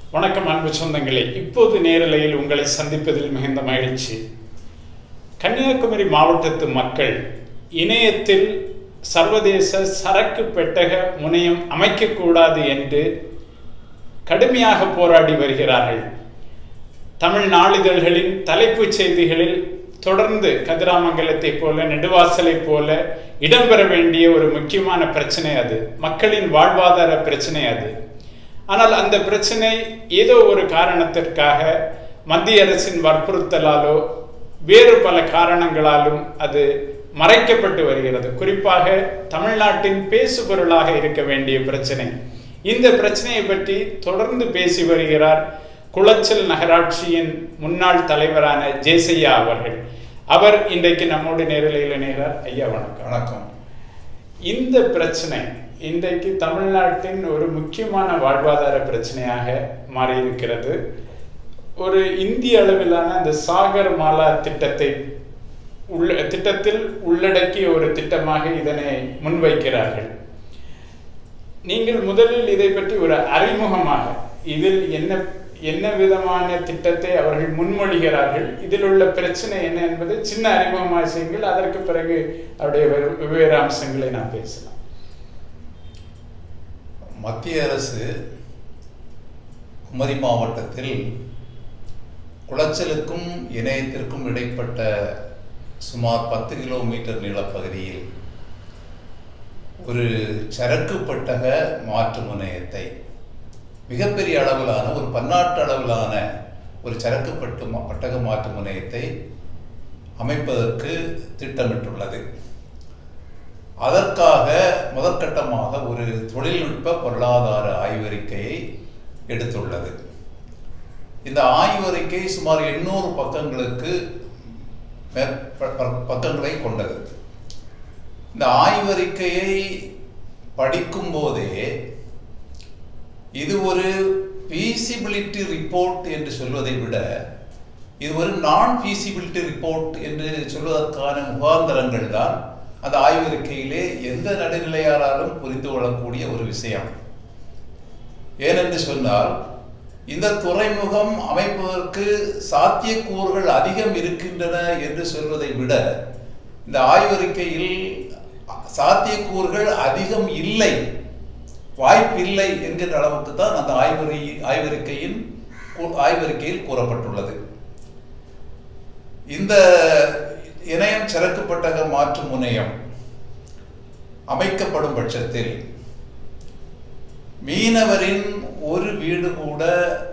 வணக்கம் அன்பு சொந்தங்களே இப்போது நேரலையில் உங்களை சந்திப்பதில் மிகுந்த மகிழ்ச்சி கன்னியாகுமரி மாவட்டத்து மக்கள் இணையத்தில் சர்வதேச சரக்கு பெட்டக முனையம் அமைக்கக்கூடாது என்று கடுமையாக போராடி வருகிறார்கள் தமிழ் நாளிதழ்களின் தலைப்புச் செய்திகளில் தொடர்ந்து கதிராமங்கலத்தை போல நெடுவாசலை போல இடம்பெற வேண்டிய ஒரு முக்கியமான பிரச்சனை அது மக்களின் வாழ்வாதார பிரச்சனை அது ஆனால் அந்த பிரச்சனை ஏதோ ஒரு காரணத்திற்காக மத்திய அரசின் வற்புறுத்தலாலோ வேறு பல காரணங்களாலும் அது மறைக்கப்பட்டு வருகிறது குறிப்பாக தமிழ்நாட்டின் பேசுபொருளாக இருக்க வேண்டிய பிரச்சனை இந்த பிரச்சனையை பற்றி தொடர்ந்து பேசி வருகிறார் குளச்சல் நகராட்சியின் முன்னாள் தலைவரான ஜேசையா அவர்கள் அவர் இன்றைக்கு நம்மோடு நேரலையில் இணைகிறார் ஐயா வணக்கம் வணக்கம் இந்த பிரச்சனை இன்றைக்கு தமிழ்நாட்டின் ஒரு முக்கியமான வாழ்வாதார பிரச்சனையாக மாறியிருக்கிறது ஒரு இந்திய அளவிலான அந்த சாகர் மாலா திட்டத்தை உள்ள திட்டத்தில் உள்ளடக்கிய ஒரு திட்டமாக இதனை முன்வைக்கிறார்கள் நீங்கள் முதலில் இதை பற்றி ஒரு அறிமுகமாக இதில் என்ன என்ன விதமான திட்டத்தை அவர்கள் முன்மொழிகிறார்கள் இதில் உள்ள பிரச்சனை என்ன என்பதை சின்ன அறிமுகமாக செய்யுங்கள் அதற்கு பிறகு அவருடைய வெறு- வெவ்வேறு அம்சங்களை நான் பேசலாம் மத்திய அரசு குமரி மாவட்டத்தில் குளச்சலுக்கும் இணையத்திற்கும் இடைப்பட்ட சுமார் பத்து கிலோமீட்டர் நீளப்பகுதியில் ஒரு சரக்கு பட்டக மாற்று முனையத்தை மிகப்பெரிய அளவிலான ஒரு பன்னாட்டு அளவிலான ஒரு சரக்கு பட்டு பட்டக மாற்று முனையத்தை அமைப்பதற்கு திட்டமிட்டுள்ளது அதற்காக முதற்கட்டமாக ஒரு தொழில்நுட்ப பொருளாதார ஆய்வறிக்கையை எடுத்துள்ளது இந்த ஆய்வறிக்கை சுமார் எண்ணூறு பக்கங்களுக்கு மேற்ப- ப- பக்கங்களை கொண்டது இந்த ஆய்வறிக்கையை படிக்கும் போதே இது ஒரு feasibility ரிப்போர்ட் என்று சொல்வதை விட இது ஒரு நான் feasibility ரிப்போர்ட் என்று சொல்வதற்கான முகாந்தரங்கள் தான் அந்த ஆய்வறிக்கையிலே எந்த நடுநிலையாளரும் புரிந்து கொள்ளக்கூடிய ஒரு விஷயம் ஏனென்று சொன்னால் இந்த துறைமுகம் அமைப்பதற்கு சாத்தியக்கூறுகள் அதிகம் இருக்கின்றன என்று சொல்வதை விட இந்த ஆய்வறிக்கையில் சாத்தியக்கூறுகள் அதிகம் இல்லை வாய்ப்பில்லை என்கின்ற அளவுக்கு தான் அந்த ஆய்வறி ஆய்வறிக்கையின் கூ- ஆய்வறிக்கையில் கூறப்பட்டுள்ளது இந்த இணையம் சரக்கு பட்டக மாற்று முனையம் அமைக்கப்படும் பட்சத்தில் மீனவரின் ஒரு வீடு கூட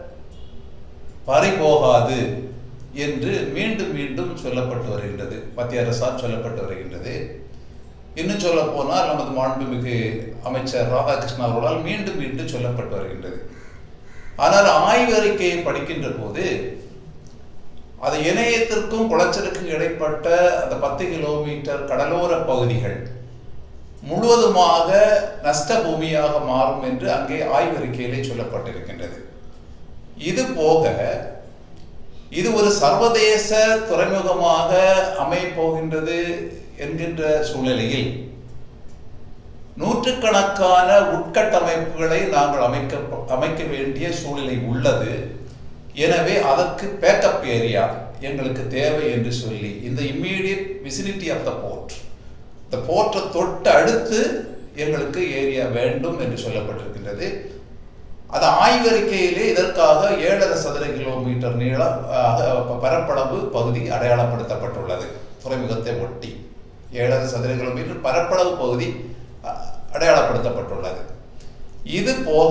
பறிபோகாது என்று மீண்டும் மீண்டும் சொல்லப்பட்டு வருகின்றது மத்திய அரசால் சொல்லப்பட்டு வருகின்றது இன்னும் சொல்ல போனால் நமது மாண்புமிகு அமைச்சர் ராதாகிருஷ்ணன் அவர்களால் மீண்டும் மீண்டும் சொல்லப்பட்டு வருகின்றது ஆனால் ஆய்வறிக்கையை படிக்கின்ற போது அது இணையத்திற்கும் குளச்சலுக்கும் இடைப்பட்ட அந்த பத்து கிலோமீட்டர் கடலோர பகுதிகள் முழுவதுமாக நஷ்ட பூமியாக மாறும் என்று அங்கே ஆய்வறிக்கையிலே சொல்லப்பட்டிருக்கின்றது இது போக இது ஒரு சர்வதேச துறைமுகமாக அமையப் போகின்றது என்கின்ற சூழ்நிலையில் நூற்றுக்கணக்கான உட்கட்டமைப்புகளை நாங்கள் அமைக்க அமைக்க வேண்டிய சூழ்நிலை உள்ளது எனவே அதற்கு பேக்கப் ஏரியா எங்களுக்கு தேவை என்று சொல்லி இந்த immediate vicinity of the port இந்த போர்ட்டை தொட்டு அடுத்து எங்களுக்கு ஏரியா வேண்டும் என்று சொல்லப்பட்டிருக்கின்றது அது ஆய்வறிக்கையிலே இதற்காக ஏழரை சதுர கிலோமீட்டர் நீளம் அஹ், பரப்பளவு பகுதி அடையாளப்படுத்தப்பட்டுள்ளது துறைமுகத்தை ஒட்டி ஏழரை சதுர கிலோமீட்டர் பரப்பளவு பகுதி அஹ், அடையாளப்படுத்தப்பட்டுள்ளது இது போக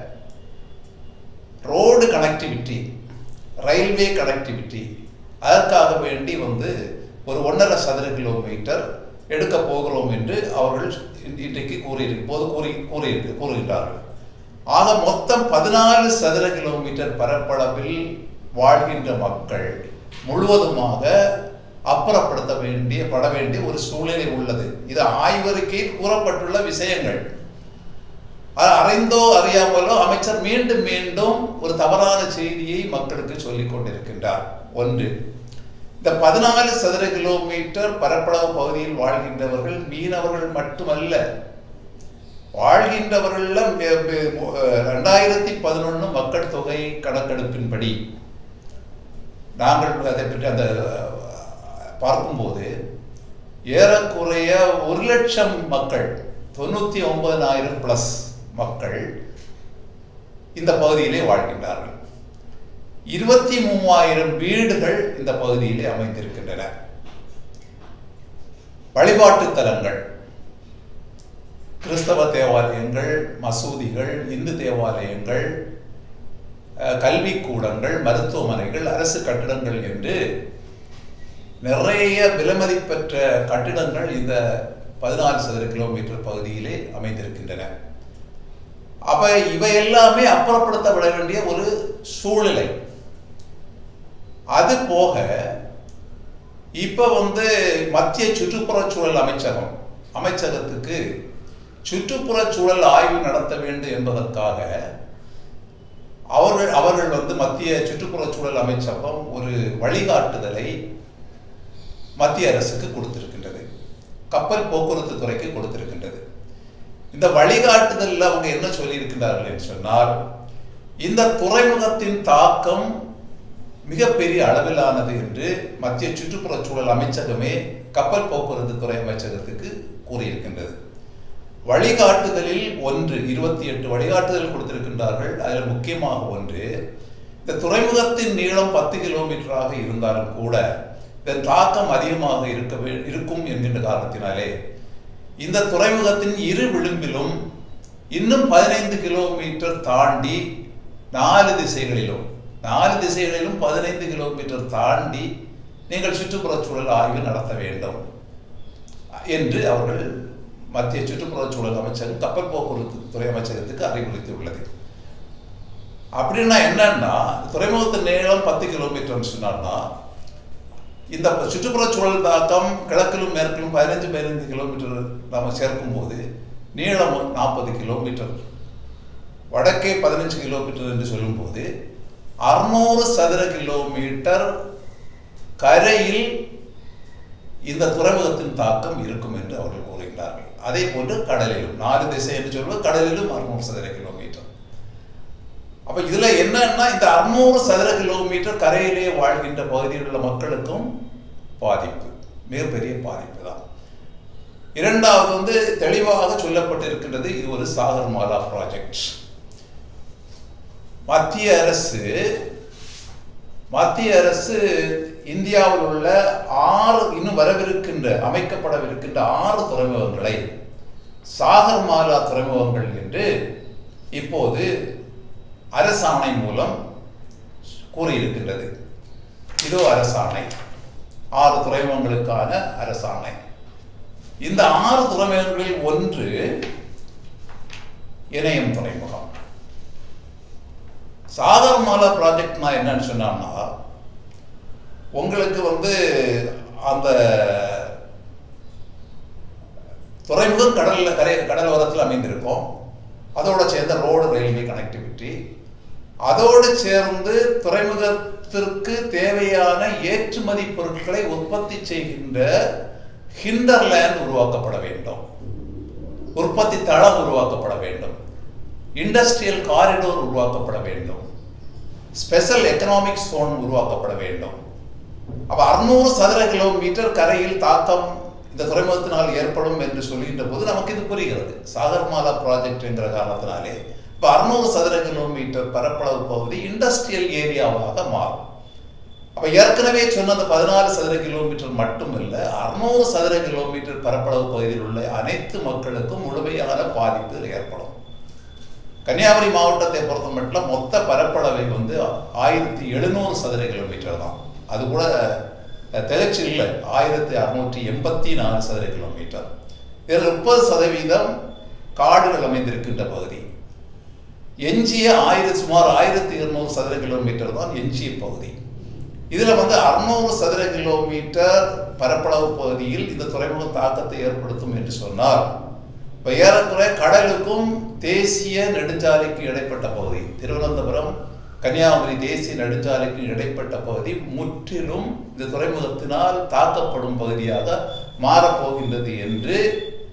ரோடு கனெக்டிவிட்டி ரயில்வே கனெக்டிவிட்டி அதற்காக வேண்டி வந்து ஒரு ஒன்றரை சதுர கிலோமீட்டர் எடுக்க போகிறோம் என்று அவர்கள் இன்- இன்றைக்கு கூறியிருக்கு போது கூறி கூறியிருக்கு கூறுகின்றார்கள் ஆக மொத்தம் பதினாலு சதுர கிலோமீட்டர் பரப்பளவில் வாழ்கின்ற மக்கள் முழுவதுமாக அப்புறப்படுத்த வேண்டிய பட வேண்டிய ஒரு சூழ்நிலை உள்ளது இது ஆய்வறிக்கையில் கூறப்பட்டுள்ள விஷயங்கள் அது அறிந்தோ அறியாமலோ அமைச்சர் மீண்டும் மீண்டும் ஒரு தவறான செய்தியை மக்களுக்கு சொல்லிக் கொண்டிருக்கின்றார் ஒன்று இந்த பதினாலு சதுர கிலோமீட்டர் பரப்பளவு பகுதியில் வாழ்கின்றவர்கள் மீனவர்கள் மட்டுமல்ல வாழ்கின்றவர்கள் ரெண்டாயிரத்தி பதினொன்று மக்கள் தொகை கணக்கெடுப்பின்படி நாங்கள் அதை பற்றி அந்த பார்க்கும்போது ஏறக்குறைய ஒரு லட்சம் மக்கள் தொண்ணூற்றி ஒன்பதாயிரம் பிளஸ் மக்கள் இந்த பகுதியிலே வாழ்கின்றார்கள் இருபத்தி மூவாயிரம் வீடுகள் இந்த பகுதியிலே அமைந்திருக்கின்றன வழிபாட்டு தலங்கள் கிறிஸ்தவ தேவாலயங்கள் மசூதிகள் இந்து தேவாலயங்கள் கல்விக்கூடங்கள் மருத்துவமனைகள் அரசு கட்டிடங்கள் என்று நிறைய விலைமதிப்பெற்ற கட்டிடங்கள் இந்த பதினாலு சதுர கிலோமீட்டர் பகுதியிலே அமைந்திருக்கின்றன அப்ப இவை எல்லாமே அப்புறப்படுத்தப்பட வேண்டிய ஒரு சூழ்நிலை அது போக இப்ப வந்து மத்திய சுற்றுப்புற சூழல் அமைச்சகம் அமைச்சகத்துக்கு சுற்றுப்புற சூழல் ஆய்வு நடத்த வேண்டும் என்பதற்காக அவர்கள் அவர்கள் வந்து மத்திய சுற்றுப்புற சூழல் அமைச்சகம் ஒரு வழிகாட்டுதலை மத்திய அரசுக்கு கொடுத்திருக்கின்றது கப்பல் போக்குவரத்து துறைக்கு கொடுத்திருக்கின்றது இந்த வழிகாட்டுதலில் அவங்க என்ன சொல்லியிருக்கிறார்கள் என்று சொன்னால் இந்த துறைமுகத்தின் தாக்கம் மிகப்பெரிய அளவிலானது என்று மத்திய சுற்றுப்புற சூழல் அமைச்சகமே கப்பல் போக்குவரத்து துறை அமைச்சகத்துக்கு கூறியிருக்கின்றது வழிகாட்டுதலில் ஒன்று இருபத்தி எட்டு வழிகாட்டுதல் கொடுத்திருக்கின்றார்கள் அதில் முக்கியமாக ஒன்று இந்த துறைமுகத்தின் நீளம் பத்து கிலோமீட்டராக இருந்தாலும் கூட இதன் தாக்கம் அதிகமாக இருக்க இருக்கும் என்கின்ற காரணத்தினாலே இந்த துறைமுகத்தின் இரு விளிம்பிலும் இன்னும் பதினைந்து கிலோமீட்டர் தாண்டி நாலு திசைகளிலும் நாலு திசைகளிலும் பதினைந்து கிலோமீட்டர் தாண்டி நீங்கள் சுற்றுப்புற சூழல் ஆய்வு நடத்த வேண்டும் என்று அவர்கள் மத்திய சுற்றுப்புற சூழல் அமைச்சகம் கப்பல் போக்குவரத்து துறை அமைச்சகத்துக்கு அறிவுறுத்தியுள்ளது அப்படின்னா என்னன்னா துறைமுகத்தின் நீளம் பத்து கிலோமீட்டர்னு சொன்னார்னா இந்த சுற்றுப்புற சூழல் தாக்கம் கிழக்கிலும் மேற்கிலும் பதினஞ்சு பதினைந்து கிலோமீட்டர் நாம் சேர்க்கும் போது நீளம் நாற்பது கிலோமீட்டர் வடக்கே பதினஞ்சு கிலோமீட்டர் என்று சொல்லும்போது அறுநூறு சதுர கிலோமீட்டர் கரையில் இந்த துறைமுகத்தின் தாக்கம் இருக்கும் என்று அவர்கள் கூறுகிறார்கள் அதே போன்று கடலிலும் நாலு திசை என்று சொல்வது கடலிலும் அறுநூறு சதுர கிலோமீட்டர் அப்ப இதுல என்னன்னா இந்த அறுநூறு சதுர கிலோமீட்டர் கரையிலே வாழ்கின்ற பகுதியில் உள்ள மக்களுக்கும் பாதிப்பு மிகப்பெரிய பாதிப்பு தான் இரண்டாவது வந்து தெளிவாக சொல்லப்பட்டிருக்கின்றது இது ஒரு சாகர் மாலா ப்ராஜெக்ட் மத்திய அரசு மத்திய அரசு இந்தியாவில் உள்ள ஆறு இன்னும் வரவிருக்கின்ற அமைக்கப்படவிருக்கின்ற ஆறு துறைமுகங்களை சாகர் மாலா துறைமுகங்கள் என்று இப்போது அரசாணை மூலம் கூறியிருக்கின்றது இதோ அரசாணை ஆறு துறைமுகங்களுக்கான அரசாணை இந்த ஆறு துறைமுகங்களில் ஒன்று இணையம் துறைமுகம் சாகர் மாலா ப்ராஜெக்ட்னா என்னன்னு சொன்னோம்னா உங்களுக்கு வந்து அந்த துறைமுகம் கடல்ல கரை கடல் ஓரத்தில் அமைந்திருக்கும் அதோட சேர்ந்த ரோடு ரயில்வே கனெக்டிவிட்டி அதோடு சேர்ந்து துறைமுகத்திற்கு தேவையான ஏற்றுமதி பொருட்களை உற்பத்தி செய்கின்ற ஹிண்டர்லேண்ட் உருவாக்கப்பட வேண்டும் உற்பத்தி தளம் உருவாக்கப்பட வேண்டும் இண்டஸ்ட்ரியல் காரிடோர் உருவாக்கப்பட வேண்டும் ஸ்பெஷல் எக்கனாமிக் சோன் உருவாக்கப்பட வேண்டும் அப்ப அறுநூறு சதுர கிலோமீட்டர் கரையில் தாக்கம் இந்த துறைமுகத்தினால் ஏற்படும் என்று சொல்கின்ற போது நமக்கு இது புரிகிறது சாகர்மாலா ப்ராஜெக்ட் என்கிற காரணத்தினாலே இப்போ அறுநூறு சதுர கிலோமீட்டர் பரப்பளவு பகுதி இண்டஸ்ட்ரியல் ஏரியாவாக மாறும் அப்ப ஏற்கனவே சொன்ன அந்த பதினாலு சதுர கிலோமீட்டர் மட்டுமல்ல அறுநூறு சதுர கிலோமீட்டர் பரப்பளவு பகுதியில் உள்ள அனைத்து மக்களுக்கும் முழுமையான பாதிப்பு ஏற்படும் கன்னியாகுமரி மாவட்டத்தை பொறுத்த மட்டும் மொத்த பரப்பளவை வந்து ஆயிரத்தி எழுநூறு சதுர கிலோமீட்டர் தான் அது கூட திகச்சு இல்லை ஆயிரத்தி அறுநூற்றி எண்பத்தி நாலு சதுர கிலோமீட்டர் இதில் முப்பது சதவீதம் காடுகள் அமைந்திருக்கின்ற பகுதி எஞ்சிய ஆயிரத்தி சுமார் ஆயிரத்தி இருநூறு சதுர கிலோமீட்டர் தான் எஞ்சிய பகுதி இதுல வந்து அறுநூறு சதுர கிலோமீட்டர் பரப்பளவு பகுதியில் இந்த துறைமுகம் தாக்கத்தை ஏற்படுத்தும் என்று சொன்னால் இப்போ ஏறக்குறைய கடலுக்கும் தேசிய நெடுஞ்சாலைக்கு இடைப்பட்ட பகுதி திருவனந்தபுரம் கன்னியாகுமரி தேசிய நெடுஞ்சாலைக்கு இடைப்பட்ட பகுதி முற்றிலும் இந்த துறைமுகத்தினால் தாக்கப்படும் பகுதியாக மாறப்போகின்றது என்று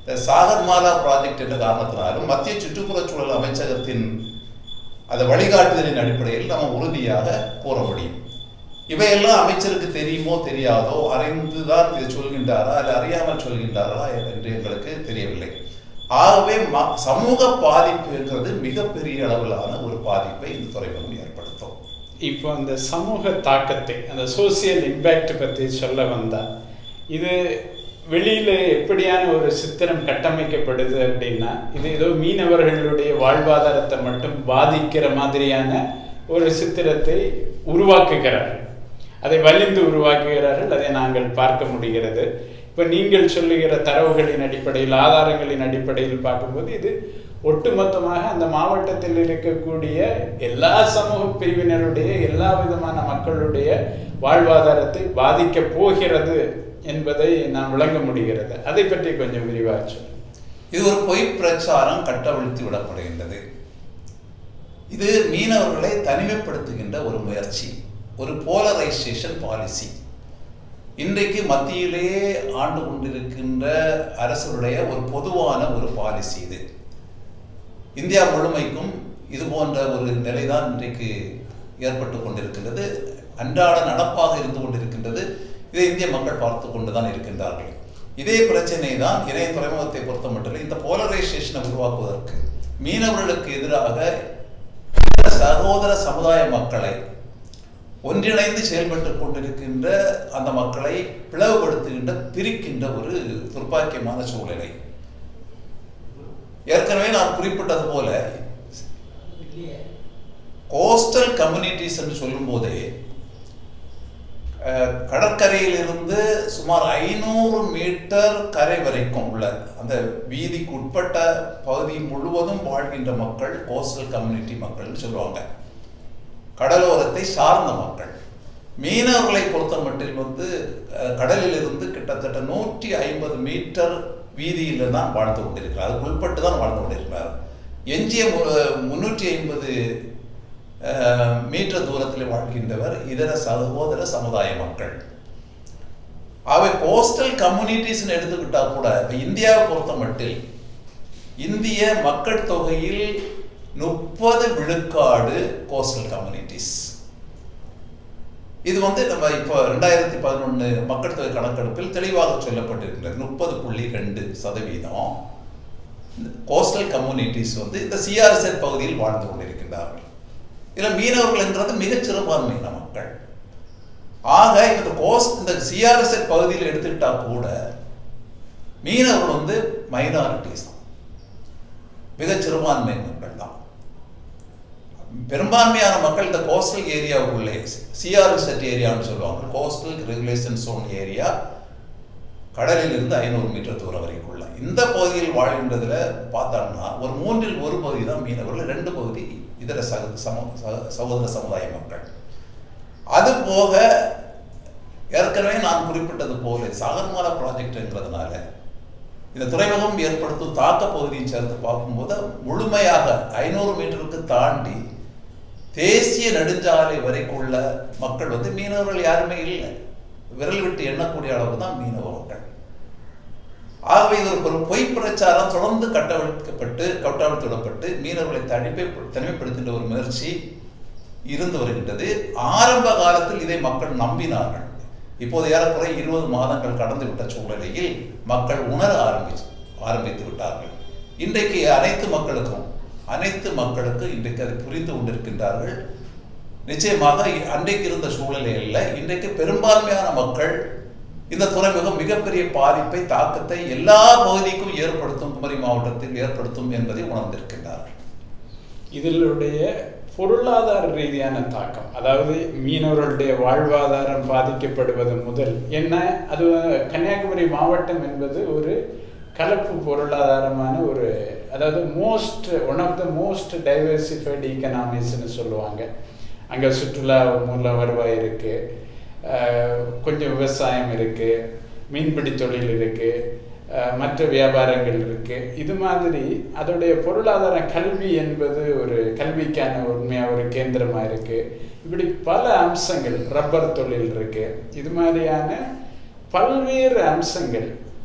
இந்த சாகர்மாலா ப்ராஜெக்ட் என்ற காரணத்தினாலும் மத்திய சுற்றுப்புறச் சூழல் அமைச்சகத்தின் அந்த வழிகாட்டுதலின் அடிப்படையில் நம்ம உறுதியாக கூற முடியும் இவையெல்லாம் அமைச்சருக்கு தெரியுமோ தெரியாதோ அறிந்துதான் இதை சொல்கின்றாரா அல்ல அறியாமல் சொல்கின்றாரா என்று எங்களுக்கு தெரியவில்லை ஆகவே ம- சமூக பாதிப்புங்கிறது மிகப்பெரிய அளவிலான ஒரு பாதிப்பை இந்த துறைமுகம் ஏற்படுத்தும் இப்போ அந்த சமூக தாக்கத்தை அந்த சோசியல் இம்பேக்ட் பற்றி சொல்ல வந்தா இது வெளியில எப்படியான ஒரு சித்திரம் கட்டமைக்கப்படுது அப்படின்னா இது ஏதோ மீனவர்களுடைய வாழ்வாதாரத்தை மட்டும் பாதிக்கிற மாதிரியான ஒரு சித்திரத்தை உருவாக்குகிறார்கள் அதை வலிந்து உருவாக்குகிறார்கள் அதை நாங்கள் பார்க்க முடிகிறது இப்போ நீங்கள் சொல்லுகிற தரவுகளின் அடிப்படையில் ஆதாரங்களின் அடிப்படையில் பார்க்கும்போது இது ஒட்டுமொத்தமாக அந்த மாவட்டத்தில் இருக்கக்கூடிய எல்லா சமூக பிரிவினருடைய எல்லா விதமான மக்களுடைய வாழ்வாதாரத்தை பாதிக்க போகிறது என்பதை நாம் விளங்க முடிகிறது அதை பற்றி கொஞ்சம் விரிவாக சொல்லுங்க இது ஒரு பொய் பிரச்சாரம் கட்டவிழ்த்து விடப்படுகின்றது இது மீனவர்களை தனிமைப்படுத்துகின்ற ஒரு முயற்சி ஒரு போலரைசேஷன் பாலிசி இன்றைக்கு மத்தியிலேயே ஆண்டு கொண்டிருக்கின்ற அரசுடைய ஒரு பொதுவான ஒரு பாலிசி இது இந்தியா முழுமைக்கும் இது போன்ற ஒரு நிலைதான் இன்றைக்கு ஏற்பட்டு கொண்டிருக்கின்றது அன்றாட நடப்பாக இருந்து கொண்டிருக்கின்றது இதை இந்திய மக்கள் பார்த்து கொண்டுதான் இருக்கின்றார்கள் இதே பிரச்சனை தான் இணைய துறைமுகத்தை பொறுத்த மட்டும் இந்த போலரைசேஷனை உருவாக்குவதற்கு மீனவர்களுக்கு எதிராக சகோதர சமுதாய மக்களை ஒன்றிணைந்து செயல்பட்டு கொண்டிருக்கின்ற அந்த மக்களை பிளவுபடுத்துகின்ற பிரிக்கின்ற ஒரு துர்ப்பாக்கியமான சூழ்நிலை ஏற்கனவே நான் குறிப்பிட்டது போல கோஸ்டல் கம்யூனிட்டிஸ் என்று சொல்லும் போதே அஹ், கடற்கரையிலிருந்து சுமார் ஐநூறு மீட்டர் கரை வரைக்கும் உள்ள அந்த வீதிக்கு உட்பட்ட பகுதி முழுவதும் வாழ்கின்ற மக்கள் கோஸ்டல் கம்யூனிட்டி மக்கள்னு சொல்லுவாங்க கடலோரத்தை சார்ந்த மக்கள் மீனவர்களை பொறுத்த மட்டில் வந்து அஹ், கடலிலிருந்து கிட்டத்தட்ட நூற்றி ஐம்பது மீட்டர் வீதியில் தான் வாழ்ந்து கொண்டிருக்கிறார் அதுக்கு உட்பட்டு தான் வாழ்ந்து கொண்டிருக்கிறார் எஞ்சிய முன்னூற்றி ஐம்பது மீட்டர் தூரத்தில் வாழ்கின்றவர் இதர சகோதர சமுதாய மக்கள் அவை கோஸ்டல் கம்யூனிட்டிஸ்னு எடுத்துக்கிட்டா கூட இப்ப இந்தியாவை பொறுத்த மட்டில் இந்திய மக்கள் தொகையில் முப்பது விழுக்காடு கோஸ்டல் கம்யூனிட்டிஸ் இது வந்து நம்ம இப்போ ரெண்டாயிரத்தி பதினொன்று மக்கள் தொகை கணக்கெடுப்பில் தெளிவாக சொல்லப்பட்டிருக்கின்றது முப்பது புள்ளி ரெண்டு சதவீதம் கோஸ்டல் கம்யூனிட்டிஸ் வந்து இந்த சிஆர்எஸ்எல் பகுதியில் வாழ்ந்து கொண்டிருக்கின்றார்கள் இதில் மீனவர்கள் என்கிறது மிகச் சிறுபான்மையின மக்கள் ஆக இந்த கோஸ்ட் இந்த சிஆர்எஸ்எல் பகுதியில் எடுத்துக்கிட்டா கூட மீனவர்கள் வந்து மைனாரிட்டிஸ் தான் மிகச் சிறுபான்மை மக்கள் தான் பெரும்பான்மையான மக்கள் இந்த கோஸ்டல் ஏரியாவுக்குள்ளே சிஆர்எஸ்எட் ஏரியான்னு சொல்லுவாங்க கோஸ்டல் ரெகுலேஷன் சோன் ஏரியா கடலில் இருந்து ஐநூறு மீட்டர் தூரம் வரைக்குள்ள இந்த பகுதியில் வாழ்கின்றதுல பார்த்தோம்னா ஒரு மூன்றில் ஒரு பகுதி தான் மீனவர்கள் ரெண்டு பகுதி இதர சக சம சக- சகோதர சமுதாய மக்கள் அது போக ஏற்கனவே நான் குறிப்பிட்டது போல சாகர்மாலா ப்ராஜெக்ட்ங்கிறதுனால இந்த துறைமுகம் ஏற்படுத்தும் தாக்க பகுதியை சேர்த்து பார்க்கும்போது முழுமையாக ஐநூறு மீட்டருக்கு தாண்டி தேசிய நெடுஞ்சாலை வரைக்குள்ள மக்கள் வந்து மீனவர்கள் யாருமே இல்லை விரல் விட்டு எண்ணக்கூடிய அளவு தான் மீனவ மக்கள் ஆகவே இது ஒரு பொய் பிரச்சாரம் தொடர்ந்து கட்டவிழ்க்கப்பட்டு கட்டவிழ்த்துவிடப்பட்டு மீனவர்களை தனிப்பை தனிமைப்படுத்துகின்ற ஒரு முயற்சி இருந்து வருகின்றது ஆரம்ப காலத்தில் இதை மக்கள் நம்பினார்கள் இப்போது ஏறக்குறைய இருபது மாதங்கள் கடந்து விட்ட சூழ்நிலையில் மக்கள் உணர ஆரம்பிச்சு ஆரம்பித்து விட்டார்கள் இன்றைக்கு அனைத்து மக்களுக்கும் அனைத்து மக்களுக்கும் இன்றைக்கு அதை புரிந்து கொண்டிருக்கின்றார்கள் நிச்சயமாக அன்றைக்கு இருந்த சூழ்நிலை இல்லை இன்றைக்கு பெரும்பான்மையான மக்கள் இந்த துறைமுகம் மிகப்பெரிய பாதிப்பை தாக்கத்தை எல்லா பகுதிக்கும் ஏற்படுத்தும் குமரி மாவட்டத்தில் ஏற்படுத்தும் என்பதை உணர்ந்திருக்கின்றார்கள் இதனுடைய பொருளாதார ரீதியான தாக்கம் அதாவது மீனவர்களுடைய வாழ்வாதாரம் பாதிக்கப்படுவது முதல் என்ன அது கன்னியாகுமரி மாவட்டம் என்பது ஒரு கலப்பு பொருளாதாரமான ஒரு அதாவது most one of the most diversified ஈக்கனாமிஸ்னு சொல்லுவாங்க அங்கே சுற்றுலா மூல வருவாய் இருக்கு அஹ் கொஞ்சம் விவசாயம் இருக்கு மீன்பிடி தொழில் இருக்கு அஹ் மற்ற வியாபாரங்கள் இருக்கு இது மாதிரி அதோடைய பொருளாதார கல்வி என்பது ஒரு கல்விக்கான உண்மையாக ஒரு கேந்திரமா இருக்கு இப்படி பல அம்சங்கள் ரப்பர் தொழில் இருக்கு இது மாதிரியான பல்வேறு அம்சங்கள்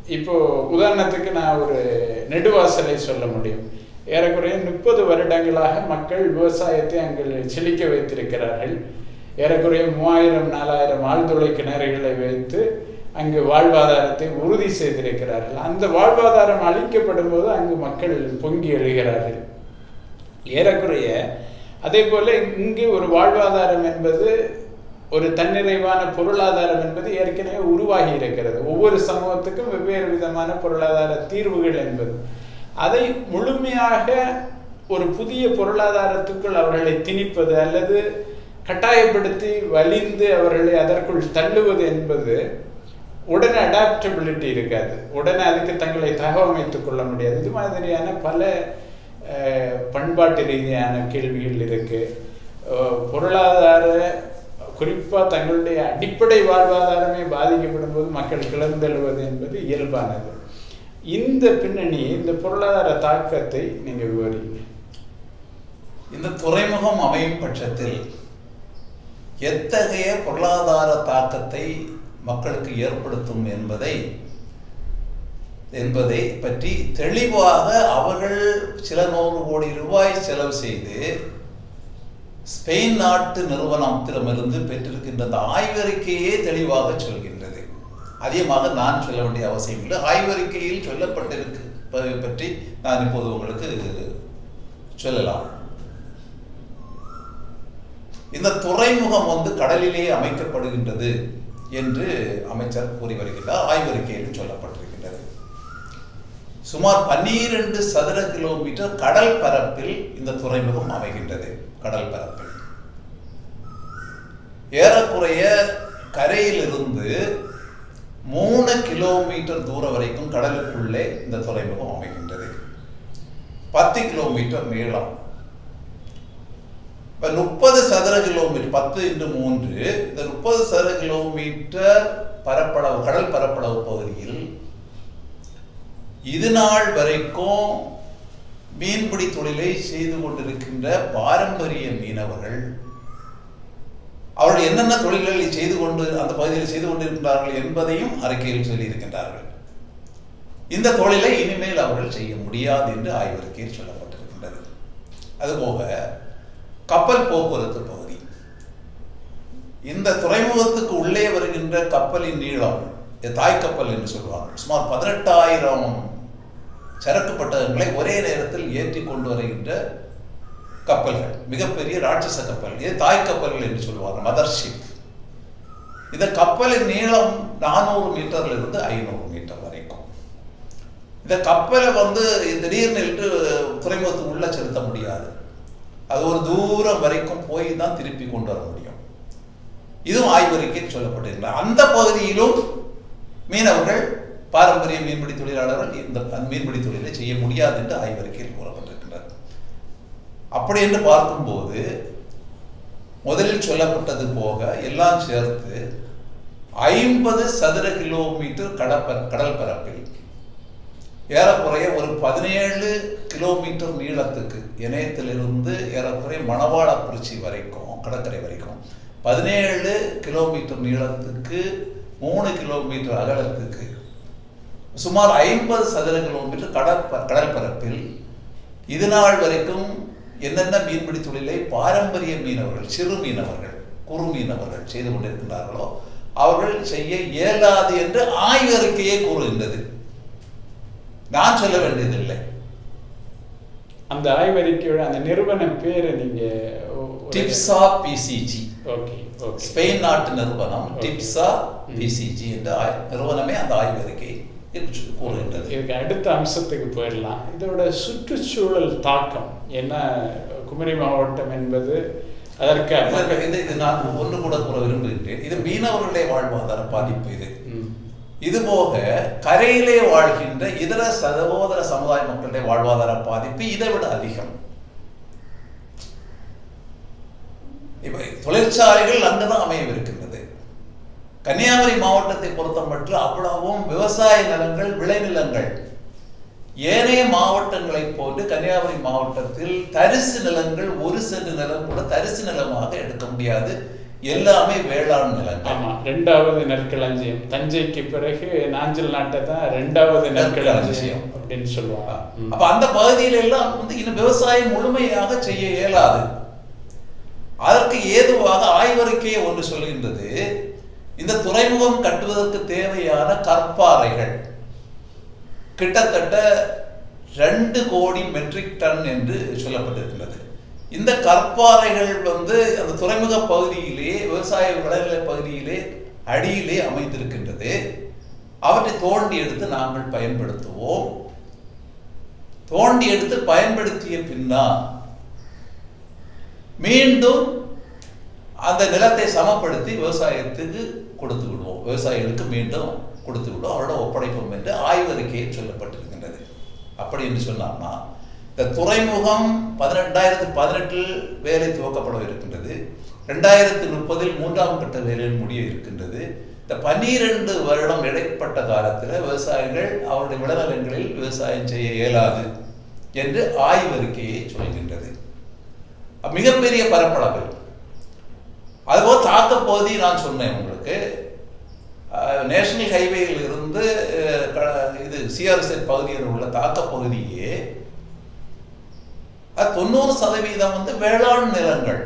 இப்போ உதாரணத்துக்கு நான் ஒரு நெடுவாசலை சொல்ல முடியும் ஏறக்குறைய முப்பது வருடங்களாக மக்கள் விவசாயத்தை அங்கு செழிக்க வைத்திருக்கிறார்கள் ஏறக்குறைய மூவாயிரம் நாலாயிரம் ஆழ்துளை கிணறுகளை வைத்து அங்கு வாழ்வாதாரத்தை உறுதி செய்திருக்கிறார்கள் அந்த வாழ்வாதாரம் அளிக்கப்படும் போது அங்கு மக்கள் பொங்கி எழுகிறார்கள் ஏறக்குறைய அதே போல இங்கே ஒரு வாழ்வாதாரம் என்பது ஒரு தன்னிறைவான பொருளாதாரம் என்பது ஏற்கனவே உருவாகி இருக்கிறது ஒவ்வொரு சமூகத்துக்கும் வெவ்வேறு விதமான பொருளாதார தீர்வுகள் என்பது அதை முழுமையாக ஒரு புதிய பொருளாதாரத்துக்குள் அவர்களை திணிப்பது அல்லது கட்டாயப்படுத்தி வலிந்து அவர்களை அதற்குள் தள்ளுவது என்பது உடனே அடாப்டபிலிட்டி இருக்காது உடனே அதுக்கு தங்களை தகவமைத்துக் கொள்ள முடியாது இது மாதிரியான பல அஹ், பண்பாட்டு ரீதியான கேள்விகள் இருக்கு அஹ், பொருளாதார குறிப்பா தங்களுடைய அடிப்படை வாழ்வாதாரமே பாதிக்கப்படும் போது மக்கள் கிளர்ந்தெழுவது என்பது இயல்பானது இந்த பின்னணி இந்த பொருளாதார தாக்கத்தை நீங்க விவரிங்க இந்த துறைமுகம் அமையும் பட்சத்தில் எத்தகைய பொருளாதார தாக்கத்தை மக்களுக்கு ஏற்படுத்தும் என்பதை என்பதை பற்றி தெளிவாக அவர்கள் சில நூறு கோடி ரூபாய் செலவு செய்து ஸ்பெயின் நாட்டு நிறுவனத்திடமிருந்து பெற்றிருக்கின்ற அந்த ஆய்வறிக்கையே தெளிவாக சொல்கின்றது அதிகமாக நான் சொல்ல வேண்டிய அவசியம் இல்லை ஆய்வறிக்கையில் சொல்லப்பட்டிருக்கு ப- பற்றி நான் இப்போது உங்களுக்கு சொல்லலாம் இந்த துறைமுகம் வந்து கடலிலே அமைக்கப்படுகின்றது என்று அமைச்சர் கூறி வருகின்றார் ஆய்வறிக்கையில் சொல்லப்பட்டிருக்கின்றது சுமார் பன்னிரண்டு சதுர கிலோமீட்டர் கடல் பரப்பில் இந்த துறைமுகம் அமைகின்றது கடல் பரப்பில் ஏறக்குறைய கரையிலிருந்து மூணு கிலோமீட்டர் தூரம் வரைக்கும் கடலுக்குள்ளே இந்த துறைமுகம் அமைகின்றது பத்து கிலோமீட்டர் நீளம் இப்ப முப்பது சதுர கிலோமீட்டர் பத்து இன்டு மூன்று இந்த முப்பது சதுர கிலோமீட்டர் பரப்பளவு கடல் பரப்பளவு பகுதியில் இது நாள் வரைக்கும் மீன்பிடி தொழிலை செய்து கொண்டிருக்கின்ற பாரம்பரிய மீனவர்கள் அவர்கள் என்னென்ன தொழில்களை செய்து கொண்டு அந்த பகுதியில் செய்து கொண்டிருக்கிறார்கள் என்பதையும் அறிக்கையில் சொல்லியிருக்கின்றார்கள் இந்த தொழிலை இனிமேல் அவர்கள் செய்ய முடியாது என்று ஆய்வறிக்கையில் சொல்லப்பட்டிருக்கின்றது அதுபோக கப்பல் போக்குவரத்து பகுதி இந்த துறைமுகத்துக்கு உள்ளே வருகின்ற கப்பலின் நீளம் இது தாய் கப்பல் என்று சொல்வாங்க சுமார் பதினெட்டாயிரம் சரக்கு பட்டகங்களை ஒரே நேரத்தில் ஏற்றி கொண்டு வருகின்ற கப்பல்கள் மிகப்பெரிய ராட்சச கப்பல் இது தாய் கப்பல்கள் என்று சொல்லுவாங்க மதர்ஷிப் இந்த கப்பலின் நீளம் நானூறு மீட்டர்ல இருந்து ஐநூறு மீட்டர் வரைக்கும் இந்த கப்பலை வந்து திடீர்னு என்று துறைமுகத்துக்கு உள்ள செலுத்த முடியாது அது ஒரு தூரம் வரைக்கும் போய் தான் திருப்பி கொண்டு வர முடியும் இதுவும் ஆய்வறிக்கையில் சொல்லப்பட்டிருக்கிறார் அந்த பகுதியிலும் மீனவர்கள் பாரம்பரிய மீன்பிடி தொழிலாளர்கள் இந்த அந்த மீன்பிடி தொழிலை செய்ய முடியாது என்று ஆய்வறிக்கையில் கூறப்பட்டிருக்கின்றது அப்படி என்று பார்க்கும்போது முதலில் சொல்லப்பட்டது போக எல்லாம் சேர்த்து ஐம்பது சதுர கிலோமீட்டர் கடற்பர கடல் பரப்பில் ஏறக்குறைய ஒரு பதினேழு கிலோமீட்டர் நீளத்துக்கு இணையத்திலிருந்து ஏறக்குறைய மணவாளக்குறிச்சி வரைக்கும் கடற்கரை வரைக்கும் பதினேழு கிலோமீட்டர் நீளத்துக்கு மூணு கிலோமீட்டர் அகலத்துக்கு சுமார் ஐம்பது சதுர கிலோமீட்டர் கடற்ப கடல் பரப்பில் இது நாள் வரைக்கும் என்னென்ன மீன்பிடி தொழிலை பாரம்பரிய மீனவர்கள் சிறு மீனவர்கள் குறு மீனவர்கள் செய்து கொண்டிருக்கின்றார்களோ அவர்கள் செய்ய இயலாது என்று ஆய்வறிக்கையே கூறுகின்றது நான் சொல்ல வேண்டியதில்லை அந்த ஆய்வறிக்கையோட அந்த நிறுவன பேரை நீங்க டிப்ஸா பிசிஜி ஓகே ஓகே ஸ்பெயின் நாட்டு நிறுவனம் Okay. டிப்ஸா ம். பிசிஜி என்ற ஆய்- நிறுவனமே அந்த ஆய்வறிக்கை என்று கூறுகின்றது இதுக்கு அடுத்த அம்சத்துக்கு போயிடலாம் இதோட சுற்றுச்சூழல் தாக்கம் என்ன குமரி மாவட்டம் என்பது அதற்கு இதற்கு- இது இது நான் ஒன்று கூட கூற விரும்புகின்றேன் இது மீனவர்களுடைய வாழ்வாதார பாதிப்பு இது ம். இது போக கரையிலே வாழ்கின்ற இதர சகோதர சமுதாய மக்களுடைய வாழ்வாதார பாதிப்பு இதை விட அதிகம் இப்ப தொழிற்சாலைகள் அங்குதான் அமையவிருக்கின்றது கன்னியாகுமரி மாவட்டத்தை பொறுத்த மட்டும் அவ்வளவும் விவசாய நிலங்கள் விளைநிலங்கள் ஏனைய மாவட்டங்களைப் போன்று கன்னியாகுமரி மாவட்டத்தில் தரிசு நிலங்கள் ஒரு சென்ட் நிலம் கூட தரிசு நிலமாக எடுக்க முடியாது எல்லாமே வேளாண் நிலங்கள் ஆமா ரெண்டாவது நெற்களஞ்சியம் தஞ்சைக்கு பிறகு நாஞ்சில் நாட்டை தான் ரெண்டாவது நெற்களஞ்சியம் நெற்களஞ்சியம். அப்படின்னு சொல்லுவாங்க ம். அப்ப அந்த பகுதியில எல்லாம் வந்து இன்னும் விவசாயம் முழுமையாக செய்ய இயலாது அதற்கு ஏதுவாக ஆய்வறிக்கையை ஒன்று சொல்கின்றது இந்த துறைமுகம் கட்டுவதற்கு தேவையான கற்பாறைகள் கிட்டத்தட்ட ரெண்டு கோடி மெட்ரிக் டன் என்று சொல்லப்பட்டிருக்கிறது இந்த கற்பாறைகள் வந்து அந்த துறைமுக பகுதியிலே விவசாய விளைநில பகுதியிலே அடியிலே அமைந்திருக்கின்றது அவற்றை தோண்டி எடுத்து நாங்கள் பயன்படுத்துவோம் தோண்டி எடுத்து பயன்படுத்திய பின்னால் மீண்டும் அந்த நிலத்தை சமப்படுத்தி விவசாயத்துக்கு கொடுத்து விடுவோம் விவசாயிகளுக்கு மீண்டும் கொடுத்து விடுவோம் அவரோட ஒப்படைப்போம் என்று ஆய்வறிக்கையில் சொல்லப்பட்டிருக்கின்றது அப்படி என்று சொன்னான்னா இந்த துறைமுகம் பதினெட்டாயிரத்தி பதினெட்டில் வேலை துவக்கப்பட இருக்கின்றது ரெண்டாயிரத்தி முப்பதில் மூன்றாம் கட்ட வேலையில் முடிய இருக்கின்றது இந்த பன்னிரண்டு வருடம் இடைப்பட்ட காலத்தில் விவசாயிகள் அவருடைய விளைநிலங்களில் விவசாயம் செய்ய இயலாது என்று ஆய்வறிக்கையை சொல்கின்றது மிகப்பெரிய பரப்பளவு அதுபோல் தாக்க பகுதி நான் சொன்னேன் உங்களுக்கு நேஷனல் ஹைவேயில் இருந்து அஹ், க- இது சிஆர்எஸ்என் பகுதியில் உள்ள தாக்க பகுதியே அது தொண்ணூறு சதவீதம் வந்து வேளாண் நிலங்கள்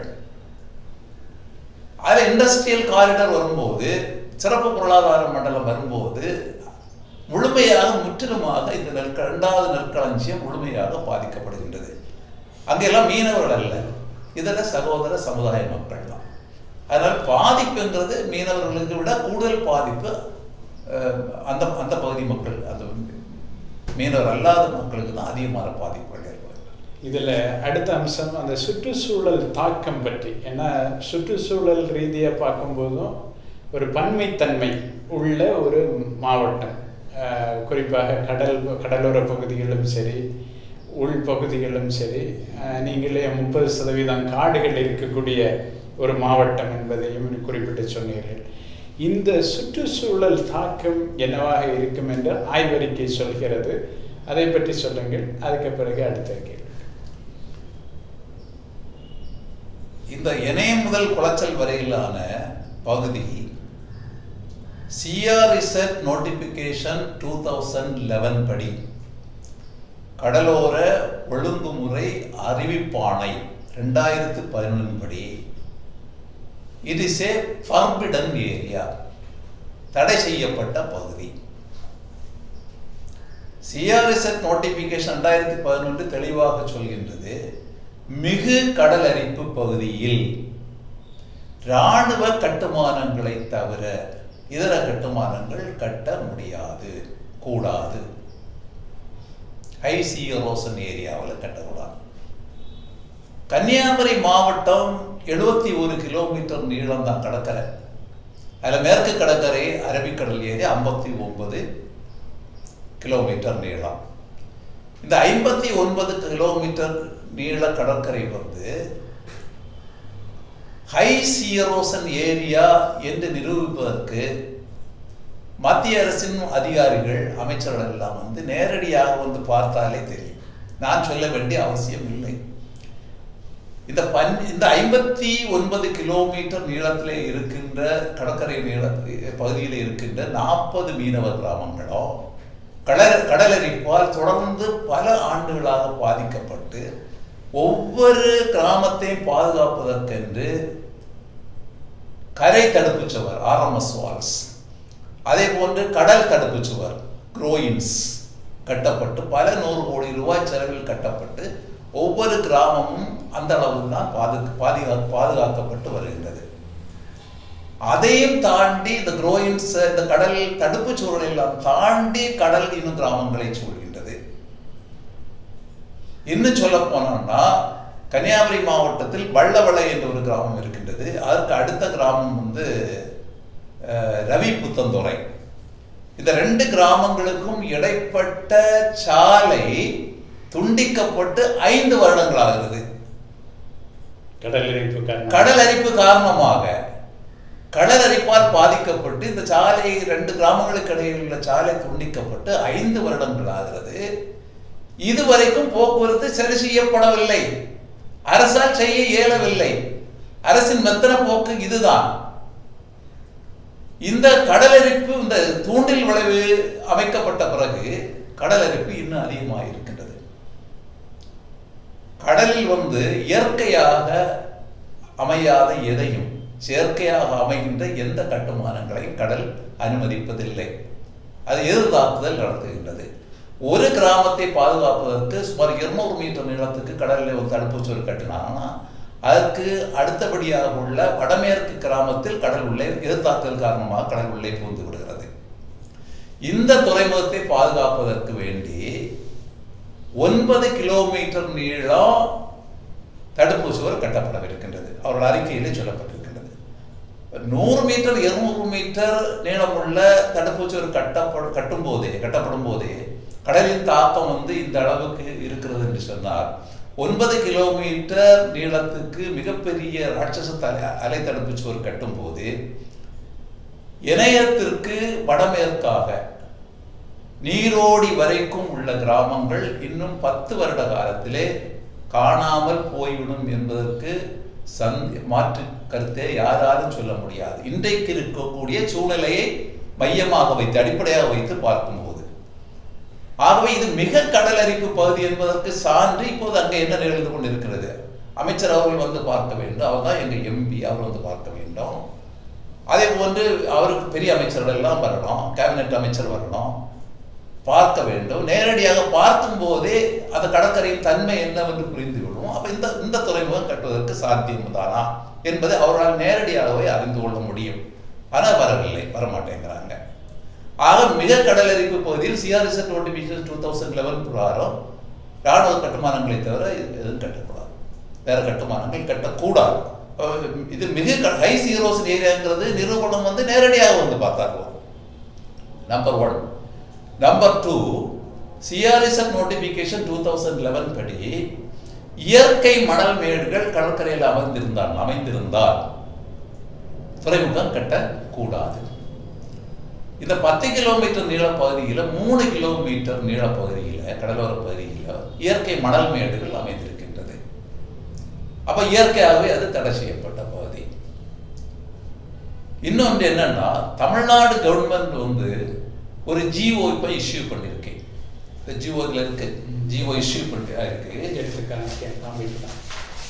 அதில் இண்டஸ்ட்ரியல் காரிடர் வரும்போது சிறப்பு பொருளாதார மண்டலம் வரும்போது முழுமையாக முற்றிலுமாக இந்த நெற்க இரண்டாவது நெற்களஞ்சியம் முழுமையாக பாதிக்கப்படுகின்றது அங்கெல்லாம் மீனவர்கள் அல்ல இதில் சகோதர சமுதாய மக்கள் தான் அதனால் பாதிப்புங்கிறது மீனவர்களுக்கு விட கூடுதல் பாதிப்பு அஹ், அந்த அந்த பகுதி மக்கள் அந்த மீனவர் அல்லாத மக்களுக்கு தான் அதிகமான பாதிப்புகள் ஏற்படுகிறது இதுல அடுத்த அம்சம் அந்த சுற்றுச்சூழல் தாக்கம் பற்றி ஏன்னா சுற்றுச்சூழல் ரீதியா பார்க்கும்போதும் ஒரு பன்மைத்தன்மை உள்ள ஒரு மாவட்டம் அஹ், குறிப்பாக கடல் கடலோர பகுதிகளும் சரி உள் பகுதிகளும் சரி அஹ், நீங்களே முப்பது சதவீதம் காடுகள் இருக்கக்கூடிய ஒரு மாவட்டம் என்பதையும் குறிப்பிட்டு சொன்னீர்கள் இந்த சுற்றுச்சூழல் தாக்கம் என்னவாக இருக்கும் என்று ஆய்வறிக்கை சொல்கிறது அதை பற்றி சொல்லுங்கள் அதுக்கு பிறகு அடுத்த கேள்வி இந்த இணையம் முதல் குளச்சல் வரையிலான பகுதி CRZ notification two thousand eleven படி கடலோர ஒழுங்குமுறை அறிவிப்பாணை ரெண்டாயிரத்து பதினொன்று படி it is a forbidden area தடை செய்யப்பட்ட பகுதி சிஆர்எஸ்எட் நோட்டிபிகேஷன் ரெண்டாயிரத்தி பதினொன்று தெளிவாக சொல்கின்றது மிகு கடலரிப்பு பகுதியில் இராணுவ கட்டுமானங்களை தவிர இதர கட்டுமானங்கள் கட்ட முடியாது கூடாது ஹை சீரோசன் ஏரியாவில் கட்டக்கூடாது கன்னியாகுமரி மாவட்டம் எழுபத்தி ஒரு கிலோமீட்டர் நீளம் தான் கடற்கரை அதில் மேற்கு கடற்கரை அரபிக்கடல் ஏரி ஐம்பத்தி ஒன்பது கிலோமீட்டர் நீளம் இந்த ஐம்பத்தி ஒன்பது கிலோமீட்டர் நீள கடற்கரை வந்து ஹை சீரோசன் ஏரியா என்று நிரூபிப்பதற்கு மத்திய அரசின் அதிகாரிகள் அமைச்சர்கள் எல்லாம் வந்து நேரடியாக வந்து பார்த்தாலே தெரியும் நான் சொல்ல வேண்டிய அவசியம் இல்லை இந்த பன் இந்த ஐம்பத்தி ஒன்பது கிலோமீட்டர் நீளத்திலே இருக்கின்ற கடற்கரை நீள பகுதியில் இருக்கின்ற நாற்பது மீனவ கிராமங்களோ கடல் கடலரிப்பால் தொடர்ந்து பல ஆண்டுகளாக பாதிக்கப்பட்டு ஒவ்வொரு கிராமத்தையும் பாதுகாப்பதற்கென்று கரை தடுப்பு சுவர் ஆர்எம்எஸ் வால்ஸ் அதே போன்று கடல் தடுப்பு சுவர் குரோயின்ஸ் கட்டப்பட்டு பல நூறு கோடி ரூபாய் செலவில் கட்டப்பட்டு ஒவ்வொரு கிராமமும் அந்த அளவில் தான் பாது பாதுகா பாதுகாக்கப்பட்டு வருகின்றது அதையும் தாண்டி இந்த குரோயின்ஸ் இந்த கடல் தடுப்பு சுவர்கள் எல்லாம் தாண்டி கடல் இன்னும் கிராமங்களை சூழ்கின்றது இன்னும் சொல்ல போனோம்னா கன்னியாகுமரி மாவட்டத்தில் வள்ளவளை என்ற ஒரு கிராமம் இருக்கின்றது அதற்கு அடுத்த கிராமம் வந்து அஹ், ரவி புத்தந்துறை இந்த ரெண்டு கிராமங்களுக்கும் இடைப்பட்ட சாலை துண்டிக்கப்பட்டு ஐந்து வருடங்கள் ஆகிறது கடல் அரிப்பு காரணம் கடல் அரிப்பு காரணமாக கடல் அரிப்பால் பாதிக்கப்பட்டு இந்த சாலை ரெண்டு கிராமங்களுக்கு இடையில் உள்ள சாலை துண்டிக்கப்பட்டு ஐந்து வருடங்கள் ஆகிறது இதுவரைக்கும் போக்குவரத்து சரி செய்யப்படவில்லை அரசால் செய்ய இயலவில்லை அரசின் மெத்தன போக்கு இதுதான் இந்த கடலரிப்பு இந்த தூண்டில் விளைவு அமைக்கப்பட்ட பிறகு கடலரிப்பு இன்னும் அதிகமாக இருக்கின்றது கடலில் வந்து இயற்கையாக அமையாத எதையும் செயற்கையாக அமைகின்ற எந்த கட்டுமானங்களையும் கடல் அனுமதிப்பதில்லை அது எதிர்தாக்குதல் நடத்துகின்றது ஒரு கிராமத்தை பாதுகாப்பதற்கு சுமார் இருநூறு மீட்டர் நீளத்துக்கு கடலில் ஒரு தடுப்புச்சுவர் கட்டினாங்கன்னா அதற்கு அடுத்தபடியாக உள்ள வடமேற்கு கிராமத்தில் கடல் உள்ளே எதிர்த்தாக்கல் காரணமாக கடல் உள்ளே புகுந்து விடுகிறது இந்த துறைமுகத்தை பாதுகாப்பதற்கு வேண்டி ஒன்பது கிலோமீட்டர் நீளம் தடுப்பு சுவர் கட்டப்படவிருக்கின்றது அவர்கள் அறிக்கையிலே சொல்லப்பட்டிருக்கின்றது நூறு மீட்டர் இருநூறு மீட்டர் நீளமுள்ள தடுப்பு சுவர் கட்டப்படும் கட்டும் போதே கட்டப்படும் போதே கடலின் தாக்கம் வந்து இந்த அளவுக்கு இருக்கிறது என்று சொன்னால் ஒன்பது கிலோமீட்டர் நீளத்துக்கு மிகப்பெரிய ராட்சச தலை அலை தடுப்பு சுவர் கட்டும் போது இணையத்திற்கு வடமேற்காக நீரோடி வரைக்கும் உள்ள கிராமங்கள் இன்னும் பத்து வருட காலத்திலே காணாமல் போய்விடும் என்பதற்கு சந்தி மாற்று கருத்தை யாராலும் சொல்ல முடியாது இன்றைக்கு இருக்கக்கூடிய சூழ்நிலையை மையமாக வைத்து அடிப்படையாக வைத்து பார்க்கும்போது ஆகவே இது மிக கடலரிப்பு பகுதி என்பதற்கு சான்று இப்போது அங்கே என்ன நிகழ்ந்து கொண்டிருக்கிறது அமைச்சர் அவர்கள் வந்து பார்க்க வேண்டும் அவர் தான் எங்கள் எம்பி அவர் வந்து பார்க்க வேண்டும் அதே போன்று அவருக்கு பெரிய அமைச்சர்கள் எல்லாம் வரணும் கேபினெட் அமைச்சர் வரணும் பார்க்க வேண்டும் நேரடியாக பார்க்கும் போதே அந்த கடற்கரையின் தன்மை என்னவென்று புரிந்துவிடும் அப்ப இந்த இந்த துறைமுகம் கட்டுவதற்கு சாத்தியம் தானா என்பதை அவரால் நேரடியாகவே அறிந்து கொள்ள முடியும் ஆனால் வரவில்லை வரமாட்டேங்கிறாங்க ஆக மிக கடலரிப்பு பகுதியில் CRS notification two thousand eleven பிரகாரம் ராணுவ கட்டுமானங்களை தவிர எதுவும் கட்டக்கூடாது வேற கட்டுமானங்கள் கட்டக்கூடாது இது மிக ஹை சீரோஸ் ஏரியாங்கிறது நிரூபணம் வந்து நேரடியாக வந்து பார்த்தாங்க number one number two CRSF notification two thousand eleven படி இயற்கை மணல் மேடுகள் கடற்கரையில் அமைந்திருந்தால் அமைந்திருந்தால் துறைமுகம் கட்டக்கூடாது இந்த பத்து கிலோமீட்டர் நீள பகுதியில் மூணு கிலோமீட்டர் நீள பகுதியில் கடலோர பகுதியில் இயற்கை மணல் மேடுகள் அமைந்திருக்கின்றது அப்ப இயற்கையாகவே அது தடை செய்யப்பட்ட பகுதி இன்னொன்று என்னன்னா தமிழ்நாடு கவர்மெண்ட் வந்து ஒரு ஜிஓ இப்போ இஷ்யூ பண்ணியிருக்கேன் இந்த ஜிஓ இதில் இருக்கு ஜிஓ இஷ்யூ பண்ணி இருக்கு எடுத்துருக்காங்க காமிட்டு தான்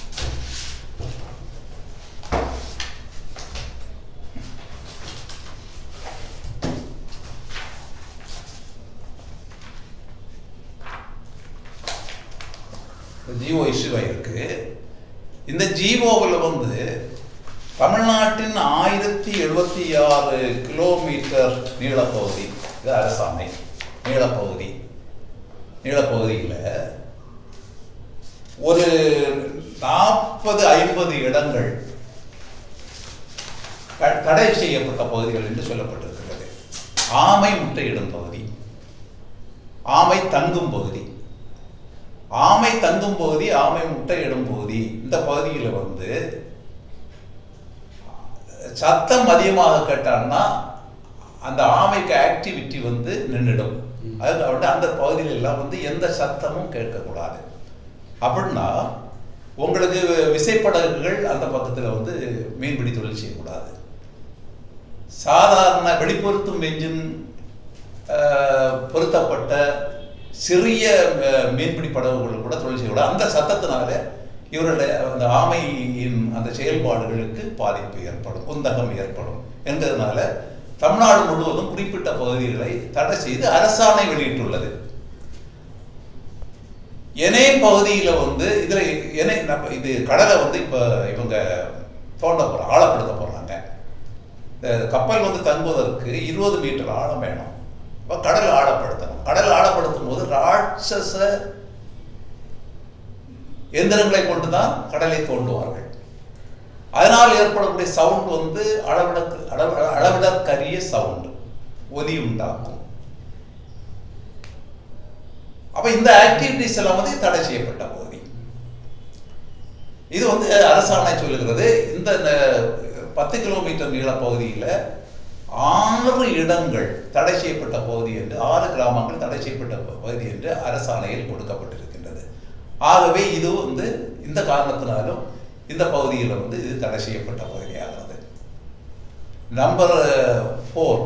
ஜிஓ இஷ்யூ ஆயிருக்கு இந்த ஜிஓவில் வந்து தமிழ்நாட்டின் ஆயிரத்தி எழுபத்தி ஆறு கிலோமீட்டர் நீளப்பகுதி இது அரசாணை நீளப்பகுதி நீளப்பகுதியில் ஒரு நாற்பது ஐம்பது இடங்கள் த- தடை செய்யப்பட்ட பகுதிகள் என்று சொல்லப்பட்டிருக்கிறது ஆமை முட்டையிடும் பகுதி ஆமை தங்கும் பகுதி ஆமை தங்கும் பகுதி ஆமை முட்டையிடும் பகுதி இந்த பகுதியில் வந்து சத்தம் அதிகமாக கேட்டான்னா அந்த ஆமைக்கு ஆக்டிவிட்டி வந்து நின்றுடும் அது வந்து அந்த பகுதியில எல்லாம் வந்து எந்த சத்தமும் கேட்கக்கூடாது அப்படின்னா உங்களுக்கு விசைப்படகுகள் அந்த பக்கத்தில் வந்து மீன்பிடி தொழில் செய்யக்கூடாது சாதாரண வெளிப்பொருத்தும் என்ஜின் அஹ், பொருத்தப்பட்ட சிறிய அஹ், மீன்பிடி படகுகள் கூட தொழில் செய்யக்கூடாது அந்த சத்தத்தினால இவருடைய அந்த ஆமையின் அந்த செயல்பாடுகளுக்கு பாதிப்பு ஏற்படும் குந்தகம் ஏற்படும் என்பதனால தமிழ்நாடு முழுவதும் குறிப்பிட்ட பகுதிகளை தடை செய்து அரசாணை வெளியிட்டுள்ளது எனே பகுதியில வந்து இதுல எனை நம்ம இது கடலை வந்து இப்ப இவங்க தோண்ட போறாங்க ஆழப்படுத்த போறாங்க இந்த கப்பல் வந்து தங்குவதற்கு இருபது மீட்டர் ஆழம் வேணும் இப்போ கடல் ஆழப்படுத்தணும் கடல் ஆழப்படுத்தும் போது ராட்சச எந்திரங்களை கொண்டுதான் கடலை தோண்டுவார்கள் அதனால் ஏற்படக்கூடிய சவுண்ட் வந்து அளவிட அளவு- அளவிடற்கரிய சவுண்ட் ஒலி உண்டாக்கும் அப்ப இந்த ஆக்டிவிட்டிஸ் எல்லாம் வந்து தடை செய்யப்பட்ட பகுதி இது வந்து அரசாணை சொல்லுகிறது இந்த ந- பத்து கிலோமீட்டர் நீள பகுதியில ஆறு இடங்கள் தடை செய்யப்பட்ட பகுதி என்று ஆறு கிராமங்கள் தடை செய்யப்பட்ட ப- பகுதி என்று அரசாணையில் கொடுக்கப்பட்டிருக்கின்றது ஆகவே இது வந்து இந்த காரணத்தினாலும் இந்த பகுதியில் வந்து இது தடை செய்யப்பட்ட பகுதியாகிறது நம்பர் ஃபோர்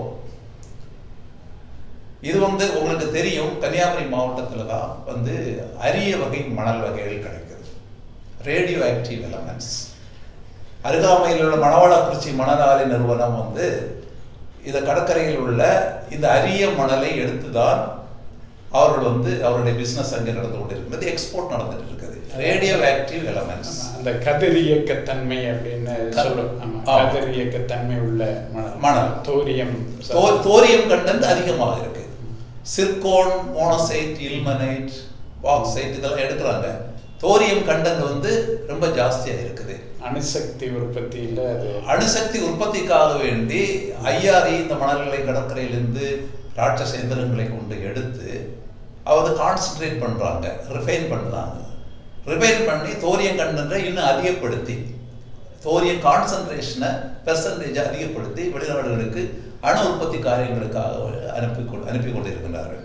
இது வந்து உங்களுக்கு தெரியும் கன்னியாகுமரி மாவட்டத்தில் தான் வந்து அரிய வகை மணல் வகைகள் கிடைக்குது ரேடியோ ஆக்டிவ் எலமெண்ட்ஸ் அருகாமையில் உள்ள மணவளக்குறிச்சி மணலாலை நிறுவனம் வந்து இந்த கடற்கரையில் உள்ள இந்த அரிய மணலை எடுத்து தான் அவர்கள் வந்து அவருடைய பிசினஸ் அங்கே நடந்து கொண்டிருக்கிறது எக்ஸ்போர்ட் நடந்துட்டு இருக்குது ரேடியோ ஆக்டிவ் எலமெண்ட்ஸ் ஆமா, அந்த கதிரியக்கத்தன்மை அப்படின்னு க- சொல்லும் ஆமா ஆமா. கதிரியக்கத்தன்மை உள்ள மணல் மணல். தோரியம் தோ- தோரியம் கண்டென்ட் அதிகமாக இருக்கு சிர்கோன் மோனசைட் இல்மனைட் பாக்சைட் இதெல்லாம் எடுக்கிறாங்க தோரியம் கண்டென்ட் வந்து ரொம்ப ஜாஸ்தியா இருக்குது அணுசக்தி உற்பத்தியில அது அணுசக்தி உற்பத்திக்காக வேண்டி ஐஆர்இ இந்த மணல்களை கடற்கரையிலிருந்து ராட்சச இயந்திரங்களை கொண்டு எடுத்து அவங்க கான்சென்ட்ரேட் பண்றாங்க ரிஃபைன் பண்றாங்க ரிஃபைன் பண்ணி தோரியம் கண்டென்ட்டை இன்னும் அதிகப்படுத்தி தோரியம் கான்சன்ட்ரேஷனை பெர்சன்டேஜ் அதிகப்படுத்தி வெளிநாடுகளுக்கு அணு உற்பத்தி காரியங்களுக்காக அனுப்பி கொண்டு அனுப்பி கொண்டிருக்கிறார்கள்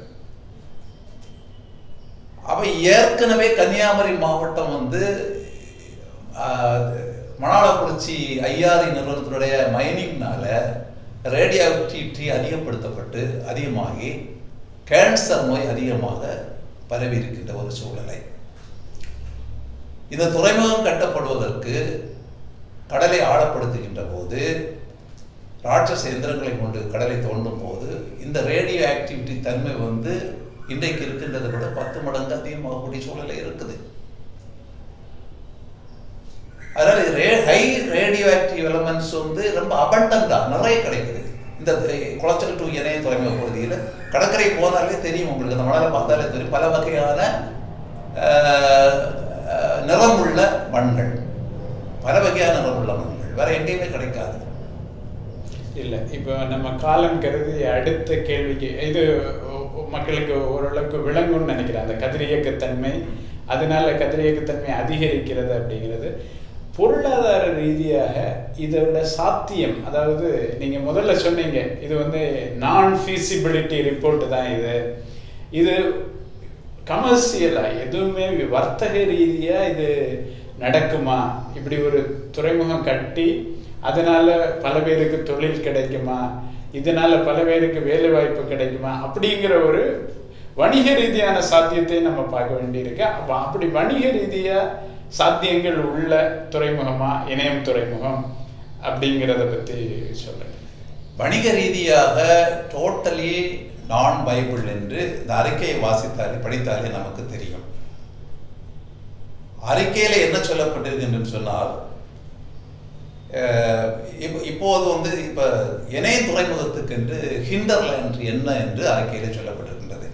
அப்ப ஏற்கனவே கன்னியாகுமரி மாவட்டம் வந்து ஆஹ், மணாலக்குறிச்சி ஐஆர்இ நிறுவனத்தினுடைய மைனிங்னால ரேடியோ ஆக்டிவிட்டி அதிகப்படுத்தப்பட்டு அதிகமாகி கேன்சர் நோய் அதிகமாக பரவி இருக்கின்ற ஒரு சூழ்நிலை இந்த துறைமுகம் கட்டப்படுவதற்கு கடலை ஆழப்படுத்துகின்ற போது ராட்சச எந்திரங்களை கொண்டு கடலை தோண்டும் போது இந்த ரேடியோ ஆக்டிவிட்டி தன்மை வந்து இன்றைக்கு இருக்கின்றதை விட பத்து மடங்கு அதிகமாகக்கூடிய சூழ்நிலை இருக்குது அதனால ray high radioactive elements வந்து ரொம்ப அபண்டண்டா நிறைய கிடைக்குது இந்த குளச்சல் டு இணைய துறைமுக பகுதியில் கடற்கரை போனாலே தெரியும் உங்களுக்கு அந்த மணலை பார்த்தாலே தெரியும் பல வகையான ஆஹ், ஆஹ், நிறமுள்ள மண்கள் பல வகையான நிறமுள்ள மண்கள் வேற எங்கேயுமே கிடைக்காது இல்ல இப்போ நம்ம காலம் கருதி அடுத்த கேள்விக்கு இது ஒ- ஒ- மக்களுக்கு ஓரளவுக்கு விளங்கும்னு நினைக்கிறேன் அந்த கதிரியக்கத்தன்மை அதனால கதிரியக்கத்தன்மை அதிகரிக்கிறது அப்படிங்கிறது பொருளாதார ரீதியாக இதோட சாத்தியம் அதாவது நீங்க முதல்ல சொன்னீங்க இது வந்து நான் ஃபீசிபிலிட்டி ரிப்போர்ட் தான் இது இது கமர்ஷியலா எதுவுமே வர்த்தக ரீதியா இது நடக்குமா இப்படி ஒரு துறைமுகம் கட்டி அதனால பல பேருக்கு தொழில் கிடைக்குமா இதனால பல பேருக்கு வேலை வாய்ப்பு கிடைக்குமா அப்படிங்கிற ஒரு வணிக ரீதியான சாத்தியத்தை நம்ம பார்க்க வேண்டியிருக்கு அப்ப அப்படி வணிக ரீதியா சாத்தியங்கள் உள்ள துறைமுகமா இணையம் துறைமுகம் அப்படிங்கிறத பத்தி சொல்லுங்க வணிக ரீதியாக டோட்டலி நான் பைபிள் என்று இந்த அறிக்கையை வாசித்தாலே படித்தாலே நமக்கு தெரியும் அறிக்கையில என்ன சொல்லப்பட்டிருக்கின்றன்னு சொன்னால் அஹ், இப்போ இப்போது வந்து இப்ப இணைய துறைமுகத்துக்கு என்று ஹிண்டர்லேண்ட் என்ன என்று அறிக்கையில சொல்லப்பட்டிருக்கின்றது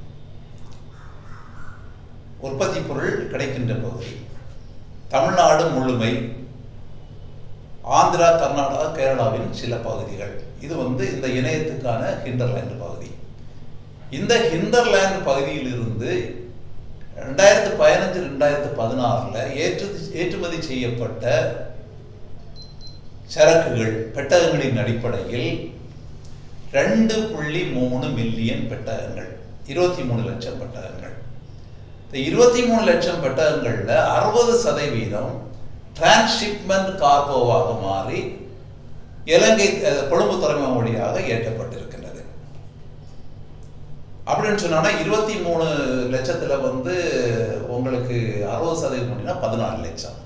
உற்பத்தி பொருள் கிடைக்கின்ற பகுதி தமிழ்நாடு முழுமை ஆந்திரா கர்நாடகா கேரளாவின் சில பகுதிகள் இது வந்து இந்த இணையத்துக்கான ஹிண்டர்லேண்ட் பகுதி இந்த ஹிண்டர்லேண்ட் பகுதியிலிருந்து ரெண்டாயிரத்து பதினஞ்சு ரெண்டாயிரத்து பதினாறுல ஏற்று ஏற்றுமதி செய்யப்பட்ட சரக்குகள் பெட்டகங்களின் அடிப்படையில் ரெண்டு புள்ளி மூணு மில்லியன் பெட்டகங்கள் இருபத்தி மூணு லட்சம் பெட்டகங்கள் இந்த இருபத்தி மூணு லட்சம் பெட்டகங்கள்ல அறுபது சதவீதம் டிரான்ஸ்ஷிப்மெண்ட் கார்கோவாக மாறி இலங்கை அஹ், கொழும்பு துறைமுகம் வழியாக ஏற்றப்பட்டிருக்கின்றது அப்படின்னு சொன்னா இருபத்தி மூணு லட்சத்துல வந்து உங்களுக்கு அறுபது சதவீதம் அப்படின்னா பதினாலு லட்சம்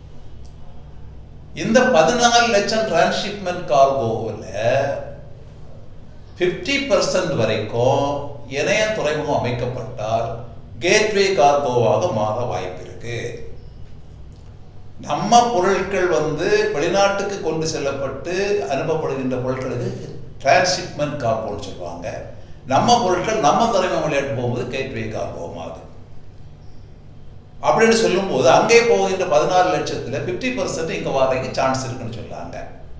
இந்த பதினாலு லட்சம் டிரான்ஸ்ஷிப்மெண்ட் கார்கோவில் ஃபிஃப்டி பர்சன்ட் வரைக்கும் இணைய துறைமுகம் அமைக்கப்பட்டால் கேட்வே கார்கோவாக மாற வாய்ப்பு இருக்கு நம்ம பொருட்கள் வந்து வெளிநாட்டுக்கு கொண்டு செல்லப்பட்டு அனுப்பப்படுகின்ற பொருட்களுக்கு டிரான்ஸ்ஷிப்மெண்ட் கார்கோன்னு சொல்லுவாங்க நம்ம பொருட்கள் நம்ம துறைமுகம் விளையாட்டு போகும்போது கேட்வே கார்கோ மாறுது அப்படின்னு சொல்லும்போது அங்கே போகின்ற பதினாறு லட்சத்துல பிப்டி பர்சன்ட் இங்க வர்றதுக்கு சான்ஸ் இருக்குன்னு சொல்லாங்க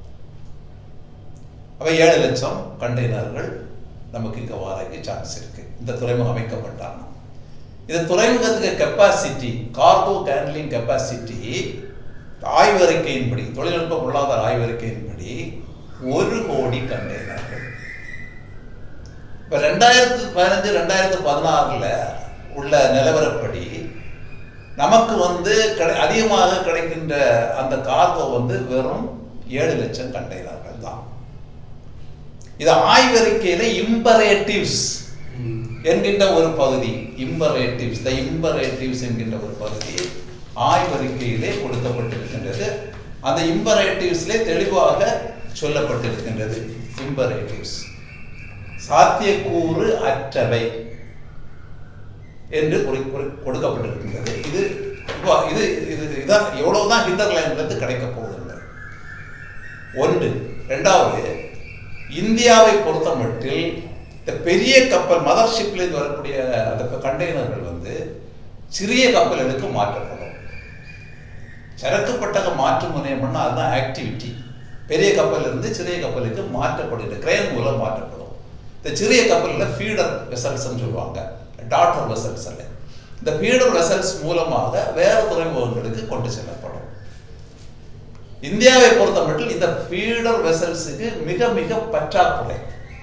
அப்ப ஏழு லட்சம் கண்டெய்னர்கள் நமக்கு இங்க வர்றதுக்கு சான்ஸ் இருக்கு இந்த துறைமுகம் அமைக்கப்பட்டாங்க இந்த துறைமுகத்துக்கு கெப்பாசிட்டி கார்கோ ஹேண்ட்லிங் கெப்பாசிட்டி ஆய்வறிக்கையின்படி தொழில்நுட்ப பொருளாதார ஆய்வறிக்கையின்படி ஒரு கோடி கண்டெய்னர்கள் இப்ப ரெண்டாயிரத்து பதினஞ்சு ரெண்டாயிரத்து பதினாறுல உள்ள நிலவரப்படி நமக்கு வந்து கிடை அதிகமாக கிடைக்கின்ற அந்த கார்கோ வந்து வெறும் ஏழு லட்சம் கண்டெய்னர்கள் தான் இது ஆய்வறிக்கையில இம்பரேட்டிவ்ஸ் என்கின்ற ஒரு பகுதி இம்பரேட்டிவ்ஸ் த இம்பரேட்டிவ்ஸ் என்கின்ற ஒரு பகுதி ஆய்வறிக்கையிலே கொடுக்கப்பட்டிருக்கின்றது அந்த இம்பரேட்டிவ்ஸ்லே தெளிவாக சொல்லப்பட்டிருக்கின்றது இம்பரேட்டிவ்ஸ் சாத்தியக்கூறு அற்றவை என்று குறி- குறி- கொடுக்கப்பட்டிருக்கின்றது இது இப்ப இது இது இதான் எவ்வளவுதான் ஹிண்டர்லேண்ட்லேருந்து கிடைக்க போகுதுங்க ஒன்று ரெண்டாவது இந்தியாவை பொறுத்த மட்டில் இந்த பெரிய கப்பல் மதர்ஷிப்லேருந்து வரக்கூடிய அந்த கண்டெய்னர்கள் வந்து சிறிய கப்பல்களுக்கு மாற்றப்படும் சரக்கு பட்டக மாற்று முனையம்னா அதுதான் ஆக்டிவிட்டி பெரிய கப்பல் இருந்து சிறிய கப்பலுக்கு மாற்றப்படுகிறது கிரேன் மூலம் மாற்றப்படும் இந்த சிறிய கப்பலில் ஃபீடர் வெசல்ஸ்ன்னு சொல்லுவாங்க டாட்டர் வெசல்ஸ் அல்ல இந்த ஃபீடர் வெசல்ஸ் மூலமாக வேற துறைமுகங்களுக்கு கொண்டு செல்லப்படும் இந்தியாவை பொறுத்த மட்டும் இந்த ஃபீடர் வெசல்ஸுக்கு மிக மிக பற்றாக்குறை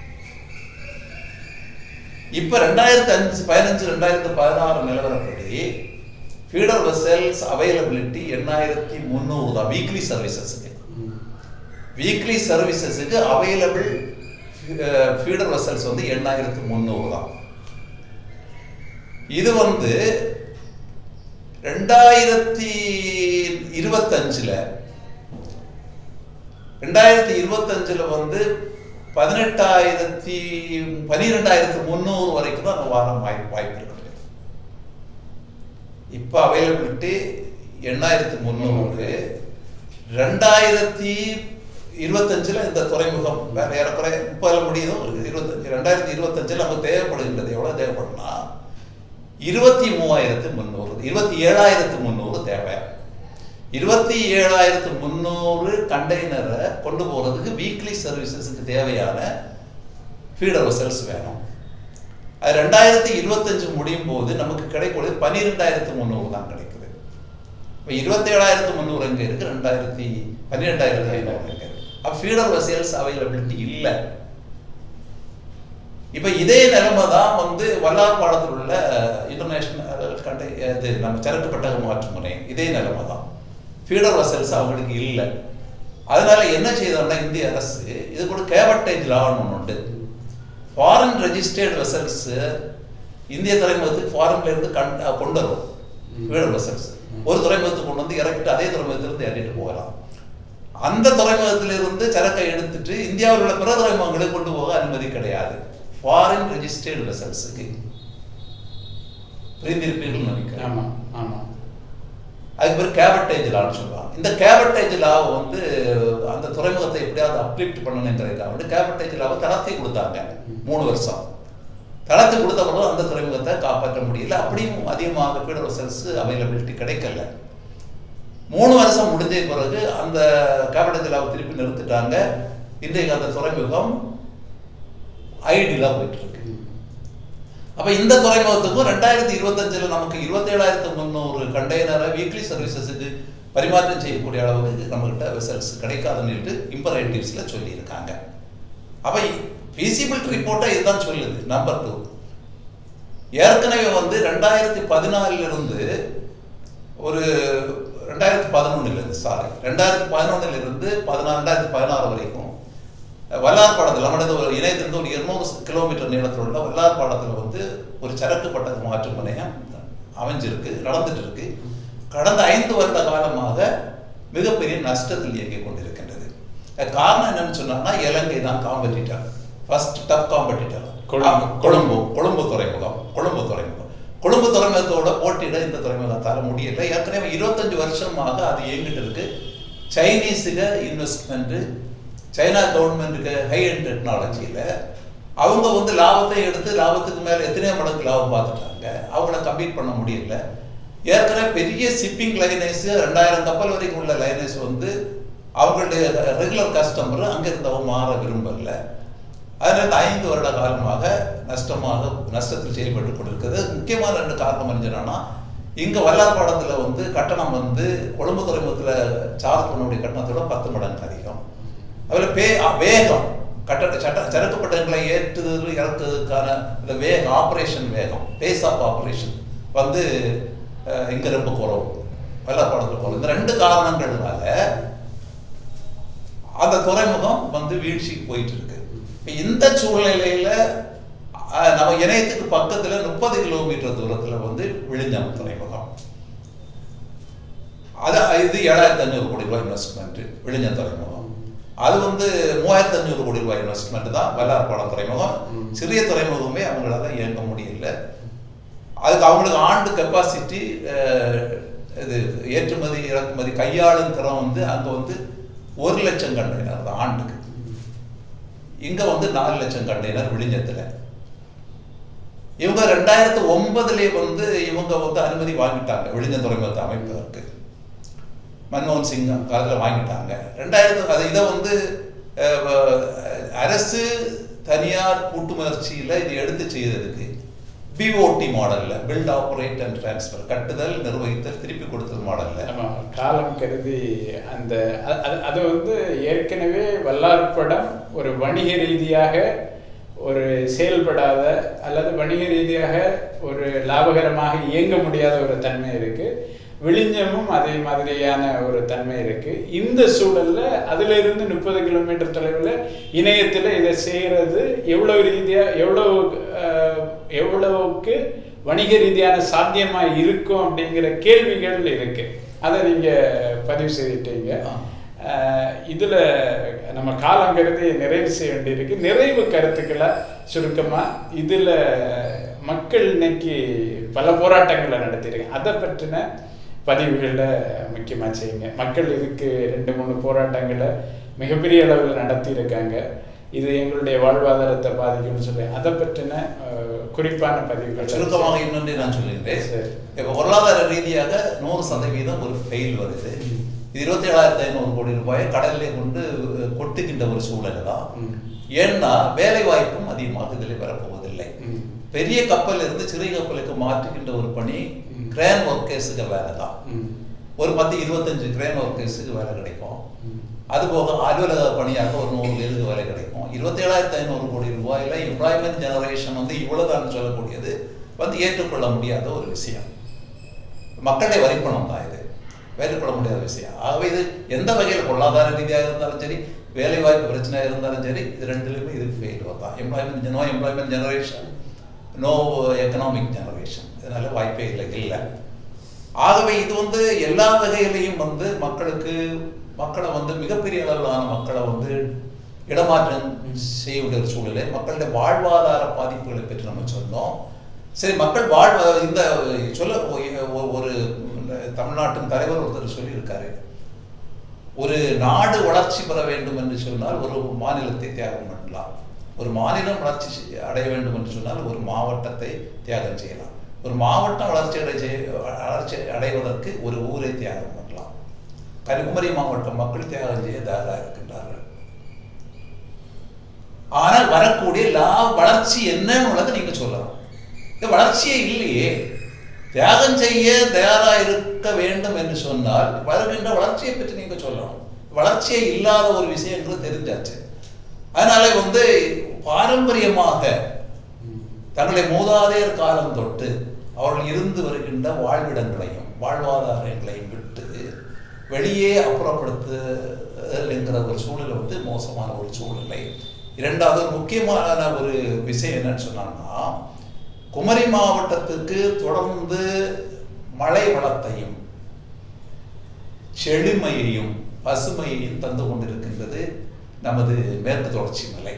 இப்ப ரெண்டாயிரத்தி அஞ்சு பதினஞ்சு ரெண்டாயிரத்தி பதினாறு நிலவரப்படி ஃபீடர் வெசல்ஸ் அவைலபிலிட்டி எண்ணாயிரத்தி முந்நூறு தான் வீக்லி சர்வீசஸுக்கு வீக்லி சர்வீசஸுக்கு அவைலபிள் ஃபீடர் வெசல்ஸ் வந்து எண்ணாயிரத்து முந்நூறு தான் இது வந்து ரெண்டாயிரத்தி இருபத்தஞ்சுல ரெண்டாயிரத்தி இருபத்தஞ்சுல வந்து பதினெட்டாயிரத்தி பனிரெண்டாயிரத்தி முந்நூறு வரைக்கும் தான் அந்த வாரம் வாய்ப்பு வாய்ப்பு இருக்குது இப்போ அவைலபிலிட்டி எண்ணாயிரத்தி முந்நூறு ரெண்டாயிரத்தி இருபத்தஞ்சுல இந்த துறைமுகம் வேற ஏறக்குறை முப்பதுல முடியுதோ இருபத்தஞ்சு ரெண்டாயிரத்தி இருபத்தஞ்சுல நமக்கு தேவைப்படுகின்றது எவ்வளவு தேவைப்படும்னா இருபத்தி மூவாயிரத்து முந்நூறு இருபத்தி ஏழாயிரத்து முந்நூறு தேவை இருபத்தி ஏழாயிரத்து முந்நூறு கண்டெய்னரை கொண்டு போறதுக்கு வீக்லி சர்வீசஸுக்கு தேவையான ஃபீடர் வெசல்ஸ் வேணும் அது ரெண்டாயிரத்தி இருபத்தஞ்சு முடியும் போது நமக்கு கிடைக்கக்கூடியது பன்னிரெண்டாயிரத்து முந்நூறு தான் கிடைக்குது இப்போ இருபத்தேழாயிரத்து முந்நூறு எங்கே இருக்கு ரெண்டாயிரத்தி பன்னிரெண்டாயிரத்தி ஐநூறு எங்கே இருக்கு அப்போ ஃபீடர் வெசல்ஸ் அவைலபிலிட்டி இல்லை இப்போ இதே நிலைமை தான் வந்து வல்லார் பாடத்தில் உள்ள இன்டர்நேஷனல் கண்டை இது நம்ம சரக்கு பட்டக மாற்று முனையம் இதே நிலைமை தான் ஃபீடர் வெசல்ஸ் அவங்களுக்கு இல்லை அதனால என்ன செய்தாங்கன்னா இந்திய அரசு இது கூட கேவட்டேஜ் லான்னு ஒன்று உண்டு ஃபாரின் ரெஜிஸ்டர்டு வெசல்ஸ் இந்திய துறைமுகத்துக்கு ஃபாரின்ல இருந்து கண் கொண்டு வரும் ஃபீடர் வெசல்ஸ் ஒரு துறைமுகத்துக்கு கொண்டு வந்து இறக்கிட்டு அதே துறைமுகத்திலிருந்து இறக்கிட்டு போகலாம் அந்த துறைமுகத்திலிருந்து சரக்கை எடுத்துட்டு இந்தியாவில் உள்ள பிற துறைமுகங்களுக்கு கொண்டு போக அனுமதி கிடையாது ஃபாரின் ரெஜிஸ்டர்டு வெசல்ஸுக்கு புரிந்திருப்பீர்கள் நினைக்கிறேன் ஆமா ஆமா அதுக்கு பேர் கேபட்டேஜ் லான்னு சொல்லுவாங்க இந்த கேபட்டேஜ் லாவை வந்து அந்த துறைமுகத்தை எப்படியாவது அப்லிஃப்ட் பண்ணணுங்கிறதுக்காக வந்து கேபட்டேஜ் லாவை தளத்தை கொடுத்தாங்க மூணு வருஷம் தளத்தை கொடுத்த பிறகு அந்த துறைமுகத்தை காப்பாற்ற முடியல அப்படியும் அதிகமாக ஃபீடர் வெசல்ஸ் அவைலபிலிட்டி கிடைக்கல மூணு வருஷம் முடிஞ்ச பிறகு அந்த கேபிட்டேஜ் லாவை திருப்பி நிறுத்திட்டாங்க இன்றைக்கு அந்த துறைமுகம் ஐடியில் போயிட்டு இருக்கு அப்ப இந்த துறைமுகத்துக்கும் ரெண்டாயிரத்தி இருபத்தஞ்சுல நமக்கு இருபத்தேழாயிரத்து முந்நூறு கண்டெய்னரை வீக்லி சர்வீசஸுக்கு பரிமாற்றம் செய்யக்கூடிய அளவுக்கு நம்மகிட்ட வெசல்ஸ் கிடைக்காதுன்னு இம்பரேட்டிவ்ஸ்ல சொல்லியிருக்காங்க அப்ப ஃபீசிபிலிட்டி ரிப்போர்ட்டை இதுதான் சொல்லுது நம்பர் டூ ஏற்கனவே வந்து ரெண்டாயிரத்தி பதினாலுல இருந்து ஒரு ரெண்டாயிரத்தி பதினொன்னுல இருந்து சாரி ரெண்டாயிரத்தி பதினொன்னுல இருந்து பதினாறு ரெண்டாயிரத்தி பதினாறு வரைக்கும் வல்லார் பாடத்தில் நம்மளது ஒரு இணையத்திலிருந்து ஒரு இருநூறு கிலோமீட்டர் நீளத்தில் உள்ள வல்லார் பாடத்தில் வந்து ஒரு சரக்கு பட்டக மாற்று முனையம் அமைஞ்சிருக்கு நடந்துட்டு இருக்கு கடந்த ஐந்து வருட காலமாக மிகப்பெரிய நஷ்டத்தில் இயங்கிக் கொண்டிருக்கின்றது அதுக்கு காரணம் என்னன்னு சொன்னா இலங்கை தான் competitor first tough competitor Colombo. Colombo Colombo துறைமுகம் கொழும்பு துறைமுகம் கொழும்பு துறைமுகத்தோட போட்டியிட இந்த துறைமுகத்தால முடியல ஏற்கனவே இருபத்தஞ்சு வருஷமாக அது இயங்கிட்டு இருக்கு சைனீஸுக இன்வெஸ்ட்மெண்ட் சைனா கவர்மெண்ட்டுக்கு ஹை அண்ட் டெக்னாலஜியில் அவங்க வந்து லாபத்தை எடுத்து லாபத்துக்கு மேலே எத்தனையோ மடங்கு லாபம் பார்த்துட்டாங்க அவங்கள கம்பீட் பண்ண முடியல ஏற்கனவே பெரிய ஷிப்பிங் லைனேஸ் ரெண்டாயிரம் கப்பல் வரைக்கும் உள்ள லைனேஸ் வந்து அவங்களுடைய ரெகுலர் கஸ்டமர் அங்கே இருந்தவங்க மாற விரும்பல அதனால இந்த ஐந்து வருட காலமாக நஷ்டமாக நஷ்டத்தில் செயல்பட்டு கொண்டிருக்கிறது முக்கியமான ரெண்டு காரணம் என்னன்னா இங்க வல்லார்பாடத்துல வந்து கட்டணம் வந்து கொழும்பு துறைமுகத்துல சார்ஜ் பண்ணக்கூடிய கட்டணத்தோட பத்து மடங்கு அதிகம் அதுல பே வேகம் கட்டட சட்ட சரக்கு பட்டங்களை ஏற்றுதல் இறக்குறதுக்கான இந்த வேகம் ஆப்ரேஷன் வேகம் பேஸ் ஆஃப் ஆப்ரேஷன் வந்து அஹ், இங்க ரொம்ப குறவு வெள்ளப்பாடத்தில் குறவு இந்த ரெண்டு காரணங்கள்னால அந்த துறைமுகம் வந்து வீழ்ச்சிக்கு போயிட்டு இருக்கு இப்ப இந்த சூழ்நிலையில அஹ், நம்ம இணையத்துக்கு பக்கத்துல முப்பது கிலோமீட்டர் தூரத்துல வந்து விழிஞ்சம் துறைமுகம் அது இது ஏழாயிரத்தி அஞ்சூறு கோடி ரூபாய் இன்வெஸ்ட்மெண்ட் விழிஞ்சம் துறைமுகம் அது வந்து மூவாயிரத்தி அஞ்சூறு கோடி ரூபாய் இன்வெஸ்ட்மெண்ட் தான் வல்லார்பாடம் துறைமுகம் ம். சிறிய துறைமுகமே அவங்களால இயங்க முடியல அதுக்கு அவங்களுக்கு ஆண்டு கெப்பாசிட்டி இது ஏற்றுமதி இறக்குமதி கையாளும் திறம் வந்து அங்க வந்து ஒரு லட்சம் கண்டெய்னர் தான் ஆண்டுக்கு இங்க வந்து நாலு லட்சம் கண்டெய்னர் விழிஞ்சத்துல இவங்க ரெண்டாயிரத்தி ஒன்பதுலயே வந்து இவங்க வந்து அனுமதி வாங்கிட்டாங்க விழிஞ்ச துறைமுகத்தை அமைப்பதற்கு மன்மோகன் சிங் காலத்தில் வாங்கிட்டாங்க ரெண்டாயிரத்து அது இதை வந்து அஹ், வ- அரசு தனியார் கூட்டு முயற்சியில் இது எடுத்து செய்ததுக்கு பிஓடி மாடல்ல பில்ட் ஆப்ரேட் அண்ட் டிரான்ஸ்ஃபர் கட்டுதல் நிர்வகித்தல் திருப்பி கொடுத்தல் மாடல்ல ஆமா காலம் கருதி அந்த அ- அது- அது வந்து ஏற்கனவே வல்லார்படம் ஒரு வணிக ரீதியாக ஒரு செயல்படாத அல்லது வணிக ரீதியாக ஒரு லாபகரமாக இயங்க முடியாத ஒரு தன்மை இருக்கு விழிஞ்சமும் அதே மாதிரியான ஒரு தன்மை இருக்கு இந்த சூழல்ல அதுல இருந்து முப்பது கிலோமீட்டர் தொலைவில் இணையத்துல இதை செய்யறது எவ்வளவு ரீதியா எவ்வளவு அஹ், எவ்வளவுக்கு வணிக ரீதியான சாத்தியமா இருக்கும் அப்படிங்கிற கேள்விகள் இருக்கு அதை நீங்க பதிவு செய்துட்டீங்க ஆ. அஹ், இதுல நம்ம காலம் கருதி நிறைவு செய்ய வேண்டியிருக்கு நிறைவு கருத்துக்களை சுருக்கமா இதுல மக்கள் இன்னைக்கு பல போராட்டங்களை நடத்தியிருக்காங்க அதை பற்றின பதிவுகளை முக்கியமா செய்யுங்க மக்கள் இதுக்கு ரெண்டு மூணு போராட்டங்களை மிகப்பெரிய அளவில் நடத்தி இருக்காங்க இது எங்களுடைய வாழ்வாதாரத்தை பாதிக்கும்னு சொல்லி அதை பற்றின அஹ், குறிப்பான பதிவுகள் சுருக்கமாக இன்னொன்று நான் சொல்லியிருந்தேன் சரி. இப்போ பொருளாதார ரீதியாக நூறு சதவீதம் ஒரு ஃபெயில் வருது ம். இது இருபத்தி ஏழாயிரத்தி ஐநூறு கோடி ரூபாயை கடல்லே கொண்டு கொட்டுகின்ற ஒரு சூழல் தான் ம். ஏன்னா வேலை வாய்ப்பும் அதிகமாக இதில் வரப்போவதில்லை ம். பெரிய கப்பல் இருந்து சிறிய கப்பலுக்கு மாற்றுகின்ற ஒரு பணி ம். கிரேன் ஒர்க்கர்ஸுக்கு வேலை தான் ம். ஒரு பத்து இருபத்தஞ்சு கிரேன் ஒர்க்கர்ஸுக்கு வேலை கிடைக்கும் ம். அதுபோக அலுவலக பணியாக ஒரு நூறு பேருக்கு வேலை கிடைக்கும் இருபத்தி ஏழாயிரத்தி ஐநூறு கோடி ரூபாயில எம்ப்ளாய்மெண்ட் ஜெனரேஷன் வந்து இவ்வளவுதான் சொல்லக்கூடியது வந்து ஏற்றுக்கொள்ள முடியாத ஒரு விஷயம் மக்களுடைய வரிப்பணம் தான் இது ஏற்றுக்கொள்ள முடியாத விஷயம் ஆகவே இது எந்த வகையில் பொருளாதார ரீதியாக இருந்தாலும் சரி வேலை வாய்ப்பு பிரச்சனையாக இருந்தாலும் சரி இது ரெண்டுலையுமே இது ஃபெயில்வர் தான் employment no employment generation no economic generation இதனால வாய்ப்பே இல்லை இல்லை ஆகவே இது வந்து எல்லா வகையிலையும் வந்து மக்களுக்கு மக்களை வந்து மிகப்பெரிய அளவிலான மக்களை வந்து இடமாற்றம் செய்ய வேண்டிய ஒரு சூழ்நிலை மக்களுடைய வாழ்வாதார பாதிப்புகளை பற்றி நம்ம சொன்னோம் சரி மக்கள் வாழ்வ இந்த சொல்ல ஒ- ஒரு தமிழ்நாட்டின் தலைவர் ஒருத்தர் சொல்லியிருக்காரு ஒரு நாடு வளர்ச்சி பெற வேண்டும் என்று சொன்னால் ஒரு மாநிலத்தை தியாகம் பண்ணலாம் ஒரு மாநிலம் வளர்ச்சி செய்- அடைய வேண்டும் என்று சொன்னால் ஒரு மாவட்டத்தை தியாகம் செய்யலாம் ஒரு மாவட்டம் வளர்ச்சி அடை செய்ய- வளர்ச்சி அடைவதற்கு ஒரு ஊரை தியாகம் பண்ணலாம் கன்னியாகுமரி மாவட்டம் மக்கள் தியாகம் செய்ய தயாராக இருக்கின்றார்கள் ஆனால் வரக்கூடிய லாப வளர்ச்சி என்னன்னு உள்ளதை நீங்க சொல்லலாம் இந்த வளர்ச்சியே இல்லையே தியாகம் செய்ய தயாரா இருக்க வேண்டும் என்று சொன்னால் வருகின்ற வளர்ச்சியை பற்றி நீங்க சொல்லணும் வளர்ச்சியே இல்லாத ஒரு விஷயங்கிறது தெரிஞ்சாச்சு அதனால வந்து பாரம்பரியமாக தங்களுடைய மூதாதையர் காலம் தொட்டு அவர்கள் இருந்து வருகின்ற வாழ்விடங்களையும் வாழ்வாதாரங்களையும் விட்டு வெளியே அப்புறப்படுத்துதல் என்கிற ஒரு சூழலை வந்து மோசமான ஒரு சூழ்நிலை இரண்டாவது ஒரு முக்கியமான ஒரு விஷயம் என்னன்னு சொன்னாங்கன்னா குமரி மாவட்டத்துக்கு தொடர்ந்து மழை வளத்தையும் செழுமையையும் பசுமையையும் தந்து கொண்டிருக்கின்றது நமது மேற்கு தொடர்ச்சி மலை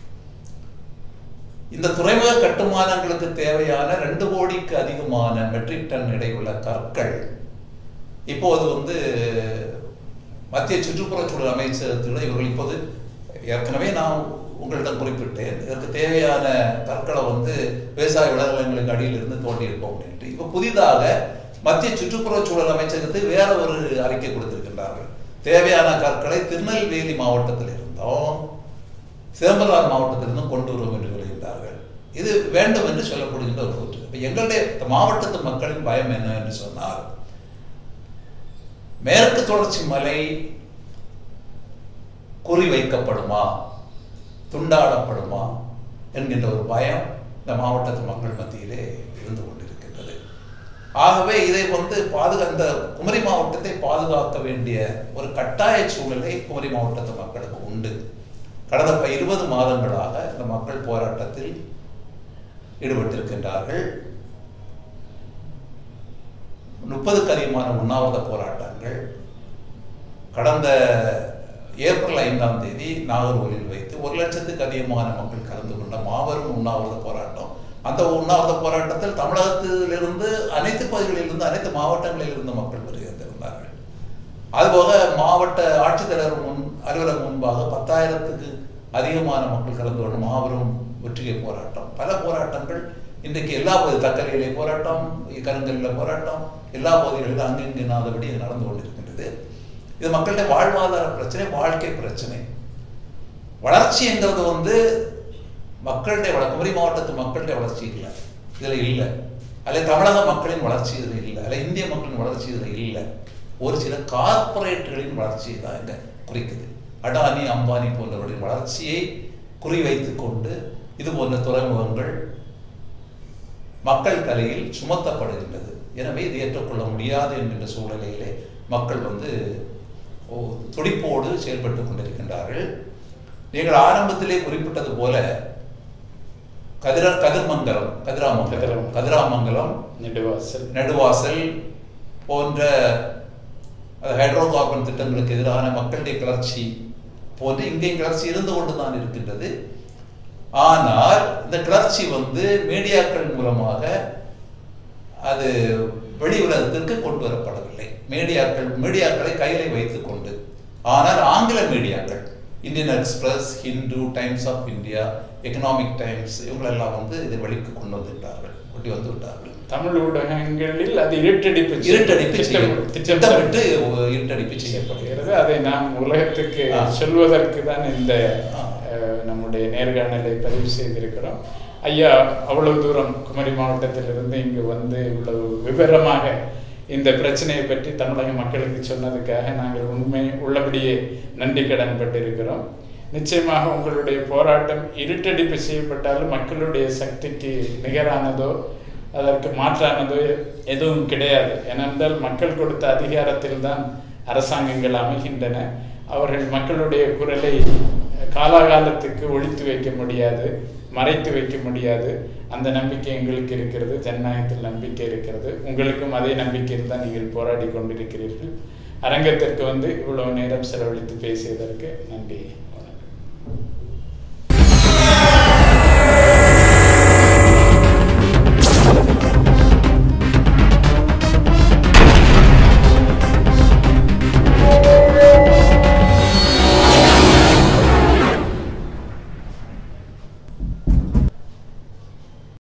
இந்த துறைமுக கட்டுமானங்களுக்கு தேவையான ரெண்டு கோடிக்கு அதிகமான மெட்ரிக் டன் எடையுள்ள கற்கள் இப்போது வந்து மத்திய சுற்றுப்புறச்சூழல் அமைச்சகத்தில் இவர்கள் இப்போது ஏற்கனவே நான் உங்களிடம் குறிப்பிட்டேன் இதற்கு தேவையான கற்களை வந்து விவசாய விளைநிலங்களுக்கு அடியில் இருந்து தோண்டி இருக்கோம் அப்படின்ட்டு இப்போ புதிதாக மத்திய சுற்றுப்புறச்சூழல் அமைச்சகத்துக்கு வேற ஒரு அறிக்கை கொடுத்திருக்கின்றார்கள் தேவையான கற்களை திருநெல்வேலி மாவட்டத்தில் இருந்தோம் சிதம்பரம் மாவட்டத்திலிருந்தும் கொண்டு வருவோம் என்று சொல்கின்றார்கள் இது வேண்டும் என்று சொல்லப்படுகின்ற ஒரு கூற்று இப்ப எங்களுடைய இந்த மாவட்டத்து மக்களின் பயம் என்ன என்று சொன்னால் மேற்கு தொடர்ச்சி மலை குறி வைக்கப்படுமா துண்டாடப்படுமா என்கின்ற ஒரு பயம் இந்த மாவட்டத்து மக்கள் மத்தியிலே இருந்து கொண்டிருக்கின்றது ஆகவே இதை வந்து பாதுகா இந்த குமரி மாவட்டத்தை பாதுகாக்க வேண்டிய ஒரு கட்டாய சூழ்நிலை குமரி மாவட்டத்து மக்களுக்கு உண்டு கடந்த ப- இருபது மாதங்களாக இந்த மக்கள் போராட்டத்தில் ஈடுபட்டிருக்கின்றார்கள் முப்பதுக்கு அதிகமான உண்ணாவிரத போராட்டங்கள் கடந்த ஏப்ரல் ஐந்தாம் தேதி நாகர்கோவிலில் வைத்து ஒரு லட்சத்துக்கு அதிகமான மக்கள் கலந்து கொண்ட மாபெரும் உண்ணாவிரத போராட்டம் அந்த உண்ணாவிரத போராட்டத்தில் தமிழகத்திலிருந்து அனைத்து பகுதிகளிலிருந்து அனைத்து மாவட்டங்களில் இருந்த மக்கள் வருகின்றிருந்தார்கள் அதுபோக மாவட்ட ஆட்சித்தலைவர் முன் அலுவலகம் முன்பாக பத்தாயிரத்துக்கு அதிகமான மக்கள் கலந்து கொண்ட மாபெரும் வெற்றிகை போராட்டம் பல போராட்டங்கள் இன்றைக்கு எல்லா பகுதி தக்கலையிலே போராட்டம் கருங்கல்ல போராட்டம் எல்லா பகுதிகளிலும் அங்கெங்கு இன்னாதபடி இது நடந்து கொண்டிருக்கின்றது இது மக்களுடைய வாழ்வாதார பிரச்சனை வாழ்க்கை பிரச்சனை வளர்ச்சிங்கிறது வந்து மக்களுடைய வள குமரி மாவட்டத்து மக்களுடைய வளர்ச்சி இல்லை இதுல இல்லை அல்ல தமிழக மக்களின் வளர்ச்சி இதுல இல்லை அல்ல இந்திய மக்களின் வளர்ச்சி இதுல இல்லை ஒரு சில கார்ப்பரேட்டுகளின் வளர்ச்சியை தான் இங்க குறிக்குது அடானி அம்பானி போன்றவர்களின் வளர்ச்சியை குறிவைத்துக் கொண்டு இது போன்ற துறைமுகங்கள் மக்கள் தலையில் சுமத்தப்படுகின்றது எனவே இது ஏற்றுக்கொள்ள முடியாது என்கின்ற சூழ்நிலையிலே மக்கள் வந்து ஓ, துடிப்போடு செயல்பட்டு கொண்டிருக்கின்றார்கள் நீங்கள் ஆரம்பத்திலே குறிப்பிட்டது போல கதிர கதிர்மங்கலம் கதிராமங்கலம் கதிராமங்கலம். கதிராமங்கலம் நெடுவாசல் நெடுவாசல் போன்ற ஹைட்ரோ கார்பன் திட்டங்களுக்கு எதிரான மக்களுடைய கிளர்ச்சி போன்ற இங்கே கிளர்ச்சி இருந்து கொண்டுதான் இருக்கின்றது ஆனால் இந்த கிளர்ச்சி வந்து மீடியாக்கள் மூலமாக அது வெளி உலகத்திற்கு கொண்டு வரப்படவில்லை மீடியாக்கள் மீடியாக்களை கையிலே வைத்துக் கொண்டு ஆனால் ஆங்கில மீடியாக்கள் Indian Express Hindu Times of India Economic Times இவங்களெல்லாம் வந்து இதை வெளிக்கு கொண்டு வந்துவிட்டார்கள் கொண்டு வந்து விட்டார்கள் தமிழ் ஊடகங்களில் அது இருட்டடிப்பு செய்ய- இருட்டடிப்பு திட்டம்- செய்யப்படும். திட்டம் திட்டமிட்டு இருட்டடிப்பு செய்யப்படுகிறது செய்யப்படுகிறது அதை நாம் உலகத்துக்கு ஆ. சொல்வதற்கு தான் இந்த ஆ. அஹ், நம்முடைய நேர்காணலை பதிவு செய்திருக்கிறோம் ஐயா அவ்வளவு தூரம் குமரி மாவட்டத்திலிருந்து இங்கு வந்து இவ்வளவு விவரமாக இந்த பிரச்சனையை பற்றி தமிழக மக்களுக்கு சொன்னதுக்காக நாங்கள் உண்மை உள்ளபடியே நன்றி கடன் பட்டிருக்கிறோம் நிச்சயமாக உங்களுடைய போராட்டம் இருட்டடிப்பு செய்யப்பட்டாலும் மக்களுடைய சக்திக்கு நிகரானதோ அதற்கு மாற்றானதோ எதுவும் கிடையாது ஏனென்றால் மக்கள் கொடுத்த அதிகாரத்தில் தான் அரசாங்கங்கள் அமைகின்றன அவர்கள் மக்களுடைய குரலை காலாகாலத்துக்கு ஒழித்து வைக்க முடியாது மறைத்து வைக்க முடியாது அந்த நம்பிக்கை எங்களுக்கு இருக்கிறது ஜனநாயகத்தில் நம்பிக்கை இருக்கிறது உங்களுக்கும் அதே நம்பிக்கையில் தான் நீங்கள் போராடி கொண்டிருக்கிறீர்கள் அரங்கத்திற்கு வந்து இவ்வளவு நேரம் செலவழித்து பேசியதற்கு நன்றி